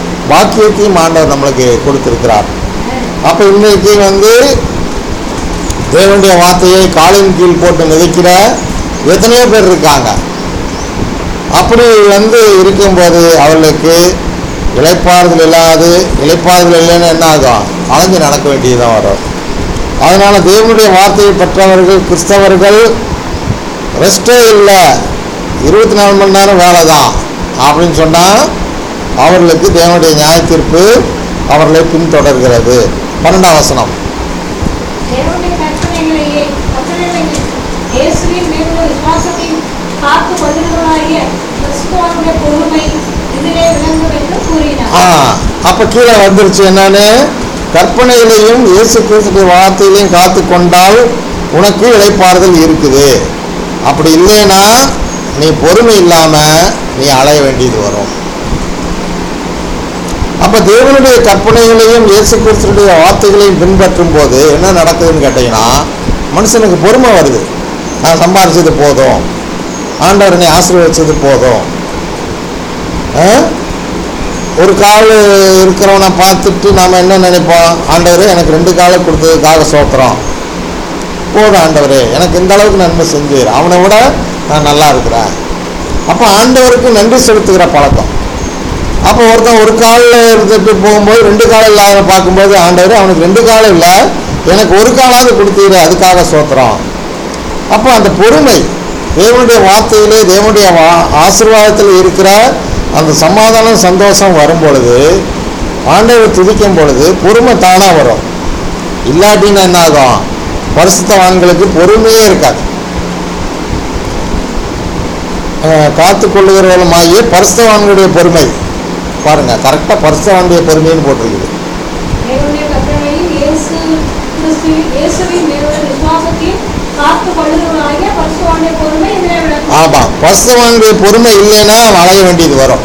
A: பாக்கியத்தையும் ஆண்டவர் நம்மளுக்கு கொடுத்திருக்கிறார் அப்போ இன்றைக்கு வந்து தேவனுடைய வார்த்தையை காலின் கீழ் போட்டு மிதிக்கிற எத்தனையோ பேர் இருக்காங்க அப்படி வந்து இருக்கும்போது அவர்களுக்கு இளைப்பாறுதல் இல்லாது இளைப்பாறுதல் இல்லைன்னு என்ன ஆகும் அலைஞ்சு நடக்க வேண்டியதுதான் வரும் அதனால தேவனுடைய வார்த்தையை பெற்றவர்கள் கிறிஸ்தவர்கள் ரெஸ்டே இல்லை இருபத்தி நாலு மணி நேரம் வேலை தான் அப்படின்னு சொன்னால் அவர்களுக்கு தேவனுடைய நியாய தீர்ப்பு அவர்களை பின்தொடர்கிறது பன்னெண்டாம் வசனம்
C: தேவனுடைய கற்பனைகளையே கற்பனைகளையே இயேசுவின் மேலுள்ள விசுவாசத்தையும் காத்து கொள்ளுகிறவராகிய கிறிஸ்துவனுடைய பொறுமை இதிலே விளங்கும் என்று கூறினார்
A: ஆ அப்போ கீழே வந்துருச்சு என்னன்னு கற்பனையிலையும் இயேசு கிறிஸ்துடைய வார்த்தையிலையும் காத்து கொண்டால் உனக்கு இளைப்பாறுதல் இருக்குது அப்படி இல்லைன்னா நீ பொறுமை இல்லாமல் நீ அலைய வேண்டியது வரும் அப்போ தேவனுடைய கற்பனைகளையும் இயேசு கிறிஸ்துடைய வார்த்தைகளையும் பின்பற்றும் போது என்ன நடக்குதுன்னு கேட்டிங்கன்னா மனுஷனுக்கு பொறுமை வருது நான் சம்பாரிச்சது போதும் ஆண்டவர் என்னை ஆசீர்வதிச்சது போதும் ஆ? ஒரு கால் இருக்கிறவனை பார்த்துட்டு நாம் என்ன நினைப்போம் ஆண்டவரே எனக்கு ரெண்டு காலை கொடுத்ததுக்காக சோத்துறோம் போதும் ஆண்டவரே எனக்கு இந்த அளவுக்கு நன்மை செஞ்சீர் அவனை விட நான் நல்லா இருக்கிறேன் அப்போ ஆண்டவருக்கு நன்றி செலுத்துகிற பழக்கம் அப்போ ஒருத்தன் ஒரு காலில் இருந்துட்டு போகும்போது ரெண்டு காலம் இல்லாத பார்க்கும்போது ஆண்டவரே அவனுக்கு ரெண்டு காலம் இல்லை எனக்கு ஒரு காலாவது கொடுத்தீரு அதுக்காக சோத்துறோம் அப்போ அந்த பொறுமை தேவனுடைய வார்த்தையிலே தேவனுடைய வா ஆசீர்வாதத்தில் இருக்கிற அந்த சமாதானம் சந்தோஷம் வரும் பொழுது ஆண்டவர் துதிக்கும் பொழுது பொறுமை தானாக வரும் இல்லாட்டின்னா என்ன ஆகும் பரிசுத்தவான்களுக்கு பொறுமையே இருக்காது அஹ் காத்து கொள்ளுகிறவர்களுமாகிய பரிசுத்தவான்களுடைய பொறுமை பாருங்க கரெக்டாக பரிசுத்தவானுடைய பொறுமைன்னு போட்டிருக்குது
C: தேவனுடைய கற்பனைகளையும் இயேசு கிறிஸ்து இயேசுவின் மேலுள்ள விசுவாசத்தையும் காத்து கொள்ளுகிறவராகிய பரிசுத்தவானுடைய பொறுமை இதிலே விளங்கும்
A: ஆமாம் பரிசுத்தவானுடைய பொறுமை இல்லைன்னா அவன் அலைய வேண்டியது வரும்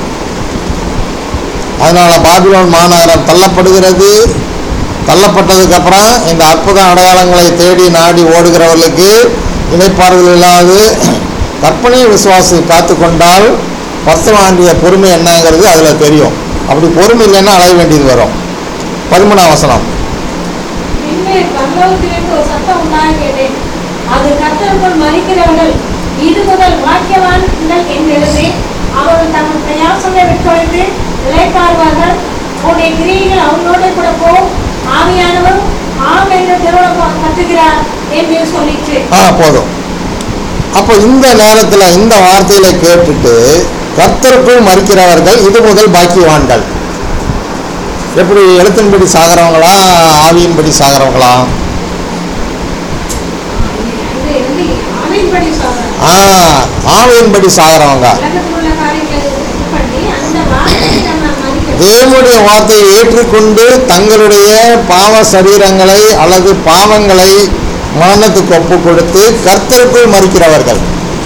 A: அதனால பாபிலோன் மாநகரம் தள்ளப்படுகிறது தள்ளப்பட்டதுக்கப்புறம் இந்த அற்புத அடையாளங்களை தேடி நாடி ஓடுகிறவர்களுக்கு இணைப்பாறுதல் இல்லாது கற்பனை விசுவாசி காத்து கொண்டால் பரிசுத்தவானுடைய பொறுமை என்னங்கிறது அதில் தெரியும் அப்படி பொறுமை இல்லைன்னா அலைய வேண்டியது வரும் பதிமூணாம் வசனம்
C: பின்னே பரலோகத்திலிருந்து ஒரு சத்தம் உண்டாக கேட்டேன் அது கர்த்தருக்குள் மறிக்கிறவர்கள் இது முதல் வாக்கியவான்கள் என்றெழுதி அவர்கள் தங்கள் பிரயாசங்களை விட்டொழித்து இளைப்பாறுவார்கள் உன்னுடைய கிரியைகள் அவர்களோட கூட போம் ஆவியானவர் ஆம் என்று திருவிழம் கத்துகிறார் என்று சொல்லிற்று
A: ஆ போதும் அப்போ இந்த நேரத்தில் இந்த வார்த்தையில கேட்டுட்டு கர்த்தருக்குள் மறிக்கிறவர்கள் இது முதல் பாக்கியவான்கள் எப்படி எழுத்தின்படி சாகிறவங்களா ஆவியின்படி சாகிறவங்களா
C: இது வந்து ஆவியின்படி சொல்றார்
A: ஆ ஆவியின்படி சாகிறவங்க
C: உலகத்தில் உள்ள காரியங்களை இது பண்ணி அந்த வார்த்தையை நம்ம மதிக்கிறோம்
A: தேவனுடைய வார்த்தையை ஏற்றுக்கொண்டு தங்களுடைய பாவ சரீரங்களை அல்லது பாவங்களை மரணத்துக்கு ஒப்பு கொடுத்து கர்த்தருக்குள் மறிக்கிறவர்கள்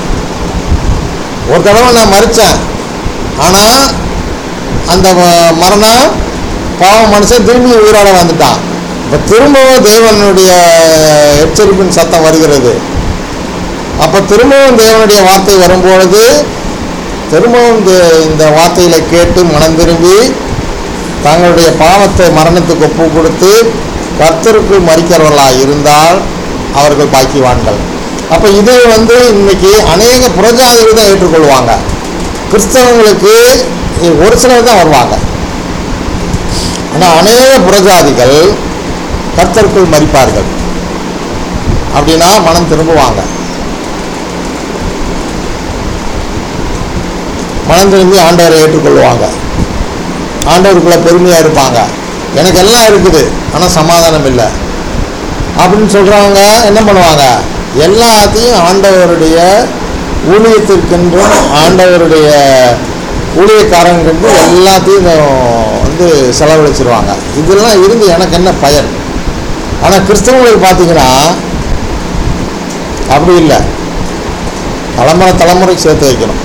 A: ஒரு தடவை நான் மறித்தேன் ஆனால் அந்த ம- மரணம் பாவ மனுஷன் திரும்பி உயிரோட வந்துட்டான் இப்போ திரும்பவும் தேவனுடைய எச்சரிப்பின் சத்தம் வருகிறது அப்போ திரும்பவும் தேவனுடைய வார்த்தை வரும்பொழுது திரும்பவும் இந்த இந்த வார்த்தைகளை கேட்டு மனம் திரும்பி தங்களுடைய பாவத்தை மரணத்துக்கு ஒப்பு கொடுத்து கர்த்தருக்குள் மறிக்கிறவர்களாக இருந்தால் அவர்கள் பாக்கிவான்கள் அப்போ இது வந்து இன்னைக்கு அநேக புறஜாதிகள் தான் ஏற்றுக்கொள்வாங்க கிறிஸ்தவங்களுக்கு ஒரு சிலர் தான் வருவாங்க ஆனால் அநேக புறஜாதிகள் கர்த்தருக்குள் மறிப்பார்கள் அப்படின்னா மனம் திரும்புவாங்க மனம் திரும்பி ஆண்டவரை ஏற்றுக்கொள்வாங்க ஆண்டவருக்குள்ள பெருமையாக இருப்பாங்க எனக்கு எல்லாம் இருக்குது ஆனால் சமாதானம் இல்லை அப்படின்னு சொல்கிறவங்க என்ன பண்ணுவாங்க எல்லாத்தையும் ஆண்டவருடைய ஊழியத்திற்கென்றும் ஆண்டவருடைய ஊழியக்காரங்கென்று எல்லாத்தையும் வந்து செலவழிச்சிருவாங்க இதெல்லாம் இருந்து எனக்கு என்ன பயன் ஆனால் கிறிஸ்தவங்களுக்கு பார்த்தீங்கன்னா அப்படி இல்லை தலைமுறை தலைமுறைக்கு சேர்த்து வைக்கணும்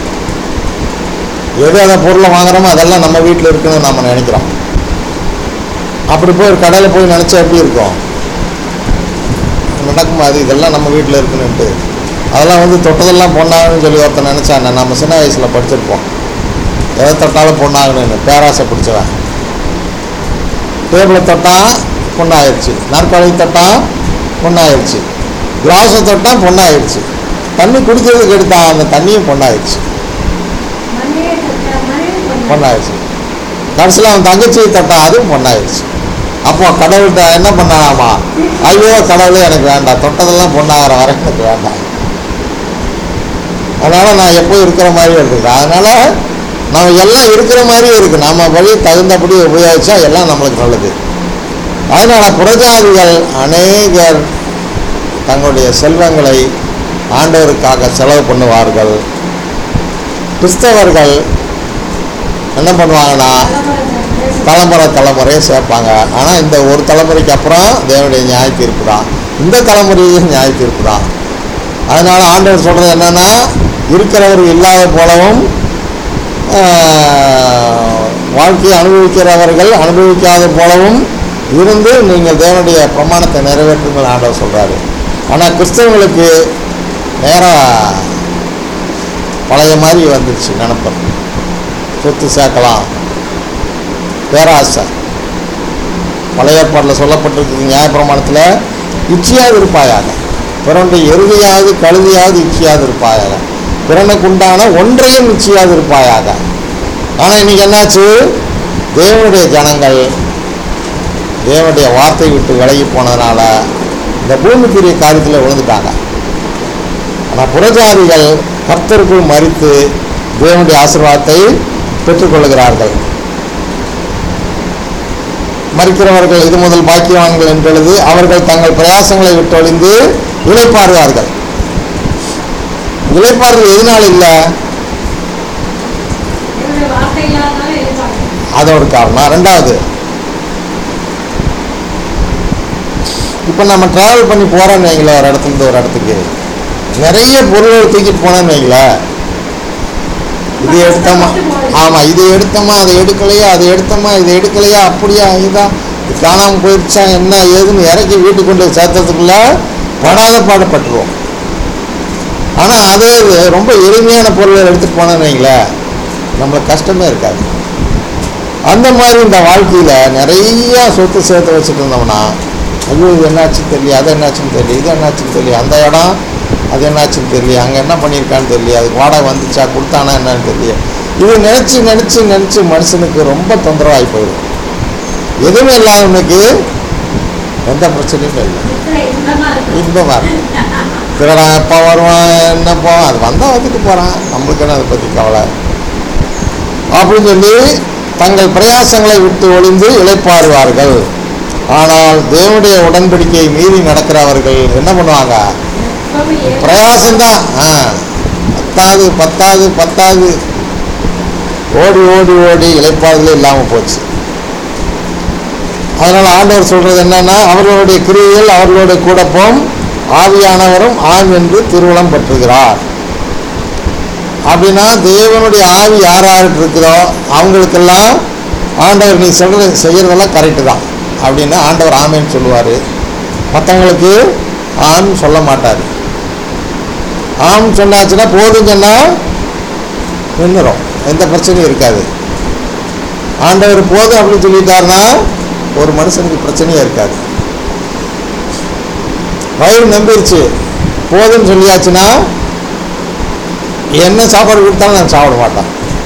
A: எது எதை பொருளை வாங்குறோமோ அதெல்லாம் நம்ம வீட்டில் இருக்குன்னு நம்ம நினைக்கிறோம் அப்படி போய் ஒரு கடையில் போய் நினச்சா எப்படி இருக்கும் நடக்குமா அது இதெல்லாம் நம்ம வீட்டில் இருக்குன்னுட்டு அதெல்லாம் வந்து தொட்டதெல்லாம் பொண்ணாகணும்னு சொல்லி ஒருத்தன் நினச்சான் நம்ம சின்ன வயசில் படிச்சிருப்போம் எதை தொட்டாலும் பொண்ணாகணும்னு பேராசை பிடிச்சவன் டேபிளை தொட்டா பொண்ணாயிருச்சு நாற்காலி தொட்டா பொண்ணாயிடுச்சு கிளாஸை தொட்டால் பொண்ணாயிடுச்சு தண்ணி குடிக்கிறதுக்கு எடுத்தான் அந்த தண்ணியும் பொண்ணாயிடுச்சு
C: மண்ணிலே தொட்ட மண்ணில் பொண்ணு.
A: பொண்ணாயிடுச்சு கடைசியில் அவன் தங்கச்சியை தொட்டான் அதுவும் பொண்ணாயிடுச்சு அப்போ கடவுள்கிட்ட என்ன பண்ணாமா ஐயோ கடவுளே எனக்கு வேண்டாம் தொட்டதெல்லாம் பொண்ணாகிற வரை எனக்கு வேண்டாம் அதனால் நான் எப்போ இருக்கிற மாதிரி இருக்குது அதனால் நம்ம எல்லாம் இருக்கிற மாதிரியே இருக்குது நம்ம வழி தகுந்தபடி உபயோகிச்சா எல்லாம் நம்மளுக்கு நல்லது அதனால் புறஜாதிகள் அநேகர் தங்களுடைய செல்வங்களை ஆண்டவருக்காக செலவு பண்ணுவார்கள் கிறிஸ்தவர்கள் என்ன பண்ணுவாங்கன்னா
C: தலைமுறை
A: தலைமுறை
C: தலைமுறை
A: தலைமுறையை சேர்ப்பாங்க ஆனால் இந்த ஒரு தலைமுறைக்கு அப்புறம் தேவனுடைய நியாய தீர்ப்பு தான் இந்த தலைமுறையும் நியாய தீர்ப்பு தான் அதனால் ஆண்டவர் சொல்கிறது என்னென்னா இருக்கிறவர்கள் இல்லாத போலவும் ஆஹ், வாழ்க்கையை அனுபவிக்கிறவர்கள் அனுபவிக்காத போலவும் இருந்து நீங்கள் தேவனுடைய பிரமாணத்தை நிறைவேற்றுங்கள் ஆண்டவர் சொல்கிறாரு ஆனால் கிறிஸ்தவங்களுக்கு நேராக பழைய மாதிரி வந்துடுச்சு நினப்பம் சொத்து சேர்க்கலாம் பேராசை பழைய ஏற்பாட்டில் சொல்லப்பட்டிருக்கு நியாயப்பிரமாணத்தில் இச்சையாவது இருப்பாயாக பிறனுடைய எருதியாவது கழுதியாவது இச்சையாவது இருப்பாயாக பிறனுக்கு உண்டான ஒன்றையும் நிச்சயாது இருப்பாயாக ஆனால் இன்னைக்கு என்னாச்சு தேவனுடைய ஜனங்கள் தேவனுடைய வார்த்தை விட்டு விலகி போனதுனால இந்த பூமிக்குரிய காரியத்தில் விழுந்துட்டாங்க ஆனால் புறஜாதிகள் கர்த்தருக்குள் மறித்து தேவனுடைய ஆசீர்வாதத்தை பெற்றுக்கொள்கிறார்கள் மறிக்கிறவர்கள் இது முதல் பாக்கியவான்கள் என்றெழுது அவர்கள் தங்கள் பிரயாசங்களை விட்டொழிந்து இளைப்பாறுவார்கள் இளைப்பாறுதல் எதனால் இல்லை
C: என்னுடைய வார்த்தை இல்லாதனால எதிர்பார்க்கிறேன்
A: அது ஒரு காரணம் ரெண்டாவது இப்போ நம்ம ட்ராவல் பண்ணி போகிறோன்னு வைங்களேன் ஒரு இடத்துல இருந்து ஒரு இடத்துக்கு நிறைய பொருள்களை தூக்கிட்டு போனோன்னு வைங்களேன் இது எடுத்தோமா ஆமாம் இது எடுத்தோமா அதை எடுக்கலையா அதை எடுத்தோமா இதை எடுக்கலையா அப்படியா இதா இது காணாமல் போயிடுச்சா என்ன ஏதுன்னு இறக்கி வீட்டுக்கு கொண்டு போய் சேர்த்ததுக்குள்ள படாத பாடுபட்டுருவோம் ஆனால் அதே இது ரொம்ப எளிமையான பொருளை எடுத்துகிட்டு போனோன்னு வைங்களேன் நம்மளுக்கு கஷ்டமே இருக்காது அந்த மாதிரி இந்த வாழ்க்கையில் நிறைய சொத்து சேர்த்து வச்சுட்டு இருந்தோம்னா ஐயோ இது என்னாச்சுன்னு தெரியல அது என்னாச்சுன்னு தெரியல இது என்னாச்சுன்னு தெரியல அந்த இடம் அது என்னாச்சுன்னு தெரியல அங்கே என்ன பண்ணியிருக்கான்னு தெரியல அதுக்கு வாடகை வந்துச்சா கொடுத்தானா என்னன்னு தெரியல இது நினச்சி நினச்சி நினச்சி மனுஷனுக்கு ரொம்ப தொந்தரவாகி போயிடும் எதுவுமே இல்லாதவனுக்கு எந்த பிரச்சனையும் இல்லை
C: இருக்கிற இன்பமா இருக்கு
A: இன்பமாக இருக்கும் திருடன் எப்போ வருவான் என்ன போவான் அது வந்தால் வந்துட்டு போகிறான் நம்மளுக்கு என்ன அதை பற்றி கவலை அப்படின்னு சொல்லி தங்கள் பிரயாசங்களை விட்டு ஒளிந்து இளைப்பாறுவார்கள் ஆனால் தேவனுடைய உடன்படிக்கையை மீறி நடக்கிறவர்கள் என்ன பண்ணுவாங்க
C: எப்பவுமே ஏ-
A: பிரயாசம்தான் ஆ பத்தாது பத்தாது பத்தாது ஓடி ஓடி ஓடி இளைப்பாறுதலே இல்லாமல் போச்சு அதனால் ஆண்டவர் சொல்கிறது என்னன்னா அவர்களுடைய கிரியைகள் அவர்களோட கூட போம் ஆவியானவரும் ஆம் என்று திருவுளம் பற்றுகிறார் அப்படின்னா தேவனுடைய ஆவி யார் யாருக்கு இருக்குதோ அவங்களுக்கெல்லாம் ஆண்டவர் நீ சொல்கிறது செய்கிறதெல்லாம் கரெக்டு தான் அப்படின்னு ஆண்டவர் ஆமேன்னு சொல்லுவார் மற்றவங்களுக்கு ஆம் சொல்ல மாட்டார் ஆம் சொன்னாச்சுன்னா போதும் சொன்னால் நின்றுடும் எந்த பிரச்சனையும் இருக்காது ஆண்டவர் போதும் அப்படின்னு சொல்லிட்டாருன்னா ஒரு மனுஷனுக்கு பிரச்சனையே இருக்காது வயிறு நம்பிருச்சு போதும்னு சொல்லியாச்சுன்னா என்ன சாப்பாடு கொடுத்தாலும் நான் சாப்பிட மாட்டேன்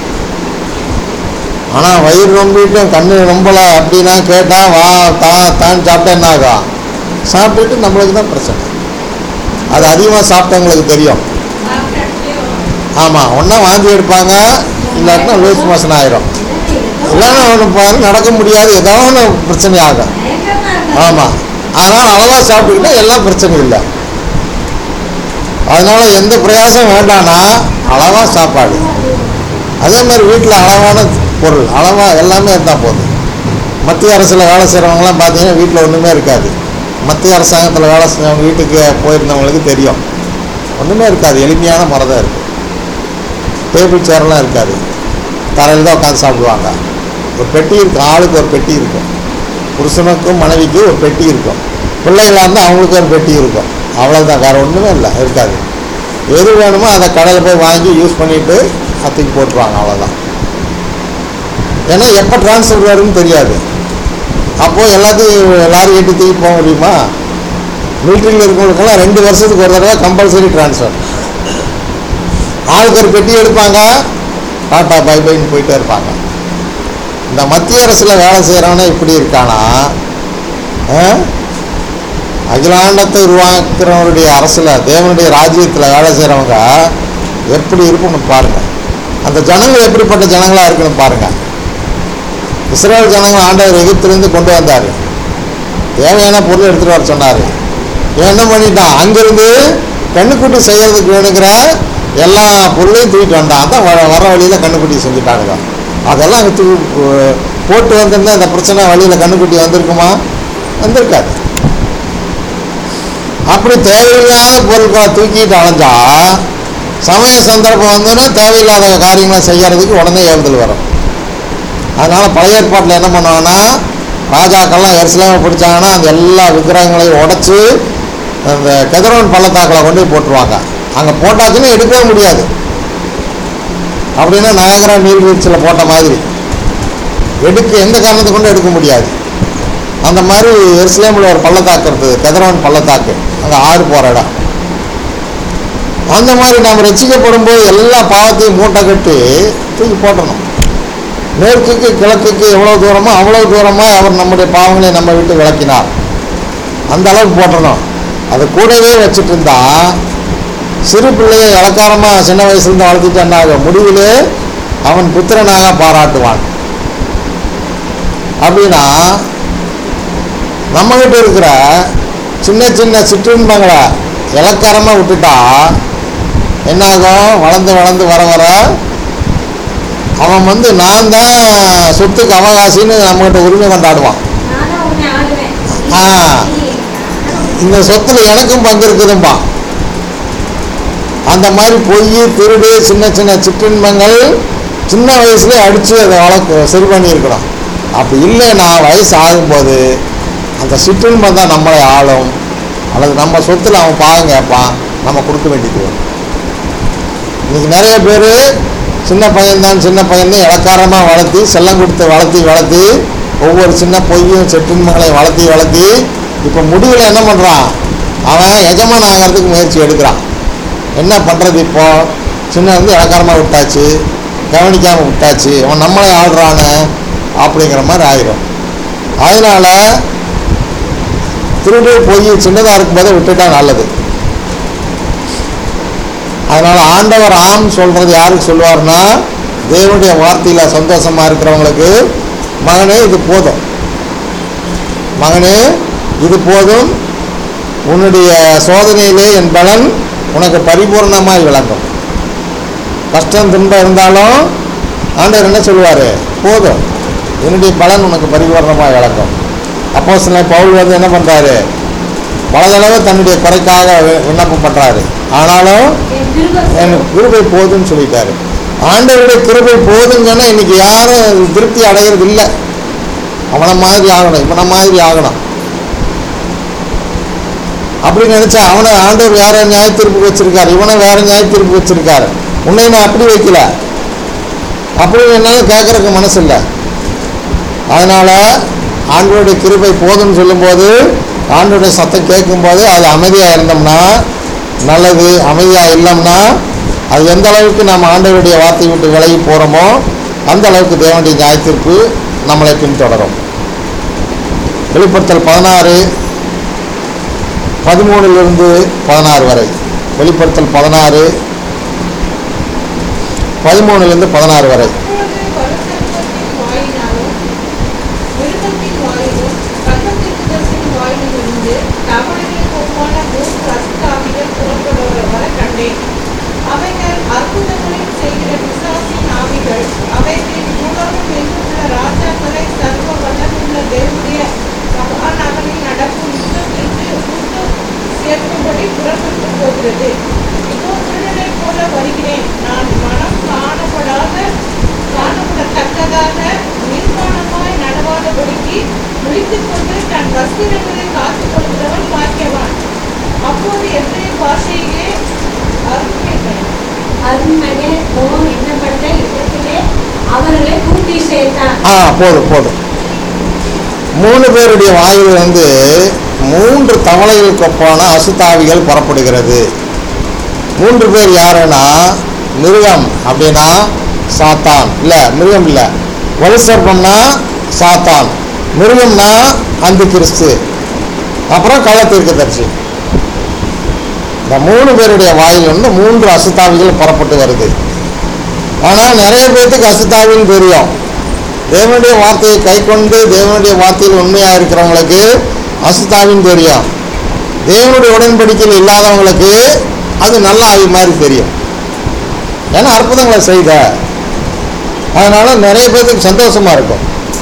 A: ஆனால் வயிறு நம்பிட்டும் கண்ணு நம்பலை அப்படின்னா கேட்டால் வா தா தான் சாப்பிட்டா என்ன ஆகும் சாப்பிட்டுட்டு நம்மளுக்கு தான் பிரச்சனை அது அதிகமாக சாப்பிட்டவங்களுக்கு தெரியும்
B: சாப்பிட்ட இடத்துலயே வரும்.
A: ஆமாம் ஒன்றா வாந்தி எடுப்பாங்க இல்லாட்டினா லூஸ் மோஷன் ஆயிரும் இல்லைன்னா ஒன்று பாரு நடக்க முடியாது ஏதோ ஒன்று பிரச்சனை ஆகும்
C: பயங்கரமா இருக்கு.
A: ஆமாம் அதனால் அளவாக சாப்பிட்டுக்கிட்டா எல்லாம் பிரச்சனை இல்லை அதனால் எந்த பிரயாசம் வேண்டாம்னா அளவாக சாப்பாடு அதே மாதிரி வீட்டில் அளவான பொருள் அளவாக எல்லாமே இருந்தால் போதும் மத்திய அரசில் வேலை செய்கிறவங்களாம் பார்த்தீங்கன்னா வீட்டில் ஒன்றுமே இருக்காது மத்திய அரசாங்கத்தில் வேலை செஞ்சவங்க வீட்டுக்கு போயிருந்தவங்களுக்கு தெரியும் ஒன்றுமே இருக்காது எளிமையான முறை தான் இருக்குது டேபிள் சேர்லாம் இருக்காது தரையில் தான் உட்காந்து சாப்பிடுவாங்க ஒரு பெட்டி இருக்கும் ஆளுக்கு ஒரு பெட்டி இருக்கும் புருஷனுக்கும் மனைவிக்கும் ஒரு பெட்டி இருக்கும் பிள்ளைகளாக இருந்தால் அவங்களுக்கு ஒரு பெட்டி இருக்கும் அவ்வளோதான் வேறு ஒன்றுமே இல்லை இருக்காது எது வேணுமோ அதை கடையில் போய் வாங்கி யூஸ் பண்ணிவிட்டு அத்தைக்கு போட்டுருவாங்க அவ்வளோதான் ஏன்னா எப்போ ட்ரான்ஸ்ஃபர் வரும்னு தெரியாது அப்போது எல்லாத்தையும் லாரி ஏற்றி தூக்கி போக முடியுமா மிலிட்ரியில் இருக்கிறவங்களுக்கெல்லாம் ரெண்டு வருஷத்துக்கு ஒரு தடவை கம்பல்சரி ட்ரான்ஸ்ஃபர் ஆளுக்கு ஒரு பெட்டி எடுப்பாங்க டாட்டா பை பைன்னு போயிட்டே இருப்பாங்க இந்த மத்திய அரசில் வேலை செய்கிறவனே இப்படி இருக்கானா ஆ? அகிலாண்டத்தை உருவாக்குறவனுடைய அரசில் தேவனுடைய ராஜ்யத்தில் வேலை செய்கிறவங்க எப்படி இருக்குன்னு பாருங்க அந்த ஜனங்கள் எப்படிப்பட்ட ஜனங்களாக இருக்குன்னு பாருங்க இஸ்ரேல் ஜனங்கள் ஆண்டவர் எகிப்திலிருந்து கொண்டு வந்தார் தேவையான பொருள் எடுத்துகிட்டு வர சொன்னார் இவன் என்ன பண்ணிட்டான் அங்கிருந்து கண்ணுக்குட்டி செய்கிறதுக்கு வேணுங்கிற எல்லா பொருளையும் தூக்கிட்டு வந்தான் அதான் வர வர வழியில் கண்ணுக்குட்டி செஞ்சுட்டானுங்க அதெல்லாம் அங்கே தூக்கி போ- போட்டு வந்திருந்தா இந்த பிரச்சனை வழியில் கண்ணுக்குட்டி வந்திருக்குமா வந்திருக்காது அப்படி தேவையில்லாத பொருட்களை தூக்கிட்டு அலைஞ்சா சமய சந்தர்ப்பம் வந்தோன்னா தேவையில்லாத காரியங்களை செய்யறதுக்கு உடனே ஏவுதல் வரும் அதனால் பழைய ஏற்பாட்டில் என்ன பண்ணுவாங்கன்னா ராஜாக்கள்லாம் எருசலேமை பிடிச்சாங்கன்னா அந்த எல்லா விக்கிரகங்களையும் உடைச்சி அந்த கதிரவன் பள்ளத்தாக்கில் கொண்டு போய் போட்டுருவாங்க அங்கே போட்டாச்சுன்னு எடுக்கவே முடியாது அப்படின்னா நயகரா நீர்வீழ்ச்சியில் போட்ட மாதிரி எடுக்க எந்த காரணத்தை கொண்டு எடுக்க முடியாது அந்த மாதிரி எருசலேமில் ஒரு பள்ளத்தாக்கு இருந்தது கதிரவன் பள்ளத்தாக்கு அங்கே ஆறு போகிற இடம் அந்த மாதிரி நாம் ரசிக்கப்படும் போது எல்லா பாவத்தையும் மூட்டை கட்டி தூக்கி போட்டணும் மேற்குக்கு கிழக்குக்கு எவ்வளோ தூரமோ அவ்வளோ தூரமாக அவர் நம்முடைய பாவங்களை நம்ம விட்டு விளக்கினார் அந்த அளவுக்கு போட்டணும் அது கூடவே வச்சுட்டு இருந்தா சிறு பிள்ளையை இலக்காரமாக சின்ன வயசுலேருந்து வளர்த்துட்டு என்ன ஆகும் முடிவிலே அவன் புத்திரனாக பாராட்டுவான் அப்படின்னா நம்மகிட்ட இருக்கிற சின்ன சின்ன சிற்றின்பங்களை இலக்காரமாக விட்டுட்டா என்னாகும் வளர்ந்து வளர்ந்து வர வர அவன் வந்து நான் தான் சொத்துக்கு அவகாசின்னு நம்மகிட்ட உரிமை கொண்டாடுவான்
C: நான் தான் உன்னை ஆளுவேன்
A: ஆ. இந்த சொத்துல எனக்கும் பங்கு இருக்குதும்பா அந்த மாதிரி பொய் திருடு சின்ன சின்ன சிற்றின்பங்கள் சின்ன வயசுல அடித்து அதை வளர்க்க சரி பண்ணியிருக்கணும் அப்படி இல்லைன்னா வயசு ஆகும்போது அந்த சிற்றின்பம் தான் நம்மளை ஆளும் அல்லது நம்ம சொத்துல அவன் பாவம் கேட்பான் நம்ம கொடுக்க வேண்டியது வரும் இன்னைக்கு நிறைய பேர் சின்ன பையன்தான் சின்ன பையன் இலக்காரமாக வளர்த்தி செல்லம் கொடுத்து வளர்த்தி வளர்த்தி ஒவ்வொரு சின்ன பொய்யும் செட்டின்மங்களை வளர்த்தி வளர்த்தி இப்போ முடிவில் என்ன பண்ணுறான் அவன் எஜமான் ஆகிறதுக்கு முயற்சி எடுக்கிறான் என்ன பண்ணுறது இப்போ சின்ன இருந்து இலக்காரமாக விட்டாச்சு கவனிக்காமல் விட்டாச்சு அவன் நம்மளே ஆடுறானே அப்படிங்கிற மாதிரி ஆயிரும் அதனால திருடு போய் சின்னதாக இருக்கும்போதே விட்டுட்டா நல்லது அதனால் ஆண்டவர் ஆம் சொல்கிறது யாருக்கு சொல்லுவார்னா தேவனுடைய வார்த்தையில் சந்தோஷமாக இருக்கிறவங்களுக்கு மகனே இது போதும் மகனே இது போதும் உன்னுடைய சோதனையிலே என் பலன் உனக்கு பரிபூர்ணமாய் விளங்கும் கஷ்டம் துன்பம் இருந்தாலும் ஆண்டவர் என்ன சொல்லுவார் போதும் என்னுடைய பலன் உனக்கு பரிபூர்ணமாய் விளங்கும் அப்போ சில பவுல் வந்து என்ன பண்ணுறாரு பல தடவை தன்னுடைய குறைக்காக வி- விண்ணப்பம் பண்ணுறாரு ஆனாலும்
C: என் கிருபை
A: எனக்கு கிருபை போதும்னு சொல்லிட்டாரு ஆண்டவருடைய கிருபை போதுன்னு சொன்னா இன்னைக்கு யாரும் திருப்தி அடைகிறது இல்லை அவனை மாதிரி ஆகணும் இவனை மாதிரி ஆகணும் அப்படி நினைச்சா அவனை ஆண்டவர் வேற நியாய தீர்ப்பு வச்சிருக்காரு இவனை வேற நியாய தீர்ப்பு வச்சிருக்காரு உன்னை நான் அப்படி வைக்கல அப்படி என்னால கேட்கறதுக்கு மனசு இல்லை அதனால ஆண்டவருடைய கிருபை போதும்னு சொல்லும்போது ஆண்டவருடைய சத்தம் கேட்கும்போது அது அமைதியாக இருந்தோம்னா நல்லது அமைதியாக இல்லைன்னா அது எந்த அளவுக்கு நாம் ஆண்டவருடைய வார்த்தை விட்டு விலகி போகிறோமோ அந்த அளவுக்கு தேவனுடைய நியாயத்திற்கு நம்மளை பின்தொடரும் வெளிப்படுத்தல் பதினாறு பதிமூணுலேருந்து பதினாறு வரை வெளிப்படுத்தல் பதினாறு பதிமூணுலேருந்து பதினாறு வரை
B: அப்பொழுது வருத்தத்தின் வாயினாலும் மிருகத்தின் வாயிலும் கள்ளத்தீர்க்கதரிசியின் வாயிலும் இருந்து தவளைகளுக்கு ஒப்பான மூன்று அசுத்தாவிகள் புறப்படுவ வர கண்டேன் அவைகள் அற்புதங்களையும் செய்கிற பிசாசின் ஆவிகள் அவைகளின் மூலமும் எங்குள்ள ராஜாக்களை சர்வ வல்லமுள்ள தேவனுடைய மகாநகரில் நடக்கும் யுத்தத்திற்கு கூட்டு சேர்க்கும்படி புறப்பட்டு போகிறது இதோ திருடனைப் போல வருகிறேன் நான் மனம் காணப்படாத காணப்படத்தக்கதாக நிர்வாணமாய் நடவாதபடிக்கு விழித்துக் கொண்டு தன் வஸ்திரங்களை காத்துக் கொள்கிறவன் பாக்கியவான் அப்போது எவ்வளவு பாஷையிலே அருமைகள்
C: அருண்மகே போம் என்னப்பட்ட இடத்திலே அவர்களை கூட்டி சேர்த்தான்
A: ஆ போதும் போதும் மூணு பேருடைய வாயில் வந்து மூன்று தவளைகளுக்கு ஒப்பான அசுத்தாவிகள் புறப்படுகிறது மூன்று பேர் யாருன்னா மிருகம் அப்படின்னா சாத்தான் இல்லை மிருகம் இல்லை வலுசர்ப்பம்னா சாத்தான் மிருகம்னா அந்த கிறிஸ்து அப்புறம் கள்ளத்தீர்க்கதரிசி இந்த மூணு பேருடைய வாயில் வந்து மூன்று அசுத்தாவிகள் புறப்பட்டு வருது ஆனால் நிறைய பேர்த்துக்கு அசுத்தாவின்னு தெரியும் தேவனுடைய வார்த்தையை கை கொண்டு தேவனுடைய வார்த்தையில் உண்மையாக இருக்கிறவங்களுக்கு அசுத்தாவின்னு தெரியும் தேவனுடைய உடன்படிக்கையில் இல்லாதவங்களுக்கு அது நல்ல ஆவி மாதிரி தெரியும் ஏன்னா அற்புதங்களை செய்த அதனால நிறைய பேர்த்துக்கு சந்தோஷமா இருக்கும்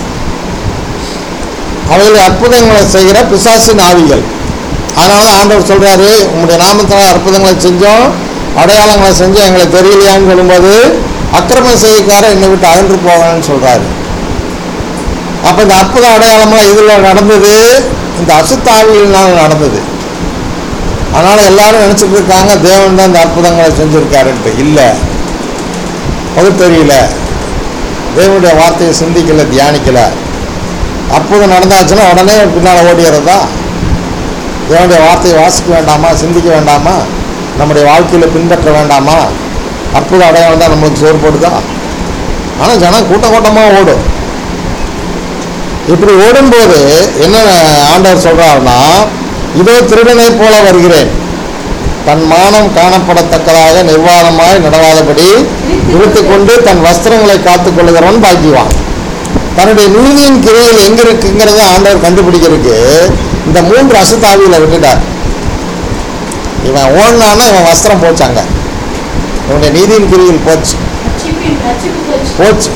A: அவைகள் அற்புதங்களை செய்கிற பிசாசின் ஆவிகள் அதனால தான் ஆண்டவர் சொல்றாரு உங்களுடைய நாமத்தினால் அற்புதங்களை செஞ்சோம் அடையாளங்களை செஞ்சோம் எங்களுக்கு தெரியலையான்னு சொல்லும்போது அக்கிரம செய்யக்காரன் என்னை விட்டு அகன்று போவான்னு சொல்றாரு அப்போ இந்த அற்புத அடையாளம்லாம் இதில் நடந்தது இந்த அசுத்தாவியினால் நடந்தது அதனால எல்லாரும் நினச்சிட்டு இருக்காங்க தேவன் தான் இந்த அற்புதங்களை செஞ்சுருக்காருன்ட்டு இல்லை பகுத்தறியல தேவனுடைய வார்த்தையை சிந்திக்கல தியானிக்கல அற்புதம் நடந்தாச்சுன்னா உடனே பின்னால் ஓடிடுறதா தேவனுடைய வார்த்தையை வாசிக்க வேண்டாமா சிந்திக்க வேண்டாமா நம்முடைய வாழ்க்கையில் பின்பற்ற வேண்டாமா அற்புத அடையாளம் தான் நம்மளுக்கு சோறு போடுதா ஆனால் ஜனம் கூட்டம் கூட்டமாக ஓடும் இப்படி ஓடும்போது என்ன ஆண்டவர் சொல்றாருன்னா இதோ திருடனை போல வருகிறேன் தன் மானம் காணப்படத்தக்கதாக நிர்வாணமாய் நடவாதபடி இழுத்து கொண்டு தன் வஸ்திரங்களை காத்துக் கொள்ளுகிறவன் பாக்கிவான் தன்னுடைய நீதியின் கிரையில் எங்க இருக்குங்கிறத ஆண்டவர் கண்டுபிடிக்கிறதுக்கு இந்த மூன்று அசுத்தாவியில விட்டுட்டார் இவன் ஓடினான்னா இவன் வஸ்திரம் போச்சாங்க இவனுடைய நீதியின் கிரியில் போச்சு
C: ரட்சிப்பின் ரட்சிப்பு போச்சு
A: போச்சு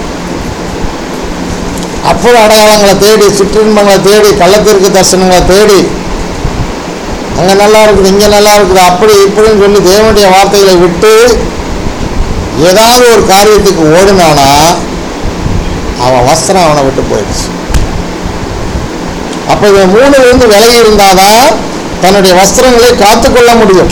A: அற்புத அடையாளங்களை தேடி சிற்றின்பங்களை தேடி கள்ளத்திற்கு தரிசனங்களை தேடி அங்கே நல்லா இருக்குது இங்கே நல்லா இருக்குது அப்படி இப்படின்னு சொல்லி தேவனுடைய வார்த்தைகளை விட்டு ஏதாவது ஒரு காரியத்துக்கு ஓடினானா அவன் வஸ்திரம் அவனை விட்டு போயிடுச்சு அப்போ இவன் மூணு இருந்து விலகி இருந்தாதான் தன்னுடைய வஸ்திரங்களை காத்துக்கொள்ள முடியும்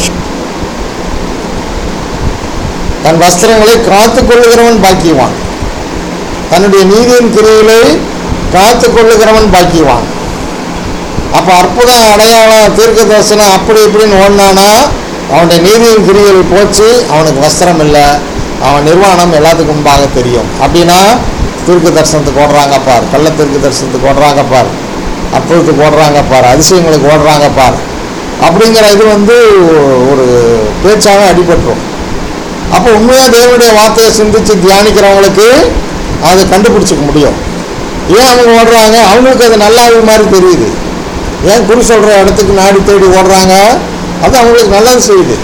A: தன் வஸ்திரங்களை காத்துக் கொள்ளுகிறவன் பாக்கியவான் தன்னுடைய நீதியின் கிரியிலை காத்து கொள்ளுகிறவன் பாக்கியவான் அப்போ அற்புதம் அடையாளம் தீர்க்க தரிசனம் அப்படி இப்படின்னு ஓடினானா அவனுடைய நீதியின் கிரிகள் போச்சு அவனுக்கு வஸ்திரம் இல்லை அவன் நிர்வாணம் எல்லாத்துக்கும் முன்பாக தெரியும் அப்படின்னா தீர்க்க தரிசனத்துக்கு ஓடுறாங்க பார் கள்ள தீர்க்க தரிசனத்துக்கு ஓடுறாங்க பார் அற்புதத்துக்கு ஓடுறாங்க பார் அதிசயங்களுக்கு ஓடுறாங்க பார் அப்படிங்கிற இது வந்து ஒரு பேச்சாக அடிபட்டுரும் அப்போ உண்மையாக தேவனுடைய வார்த்தையை சிந்திச்சு தியானிக்கிறவங்களுக்கு அதை கண்டுபிடிச்சிக்க முடியும் ஏன் அவங்க ஓடுறாங்க அவங்களுக்கு அது நல்லா மாதிரி தெரியுது ஏன் குறி சொல்கிற இடத்துக்கு நாடி தேடி ஓடுறாங்க அது அவங்களுக்கு நல்லது செய்யுது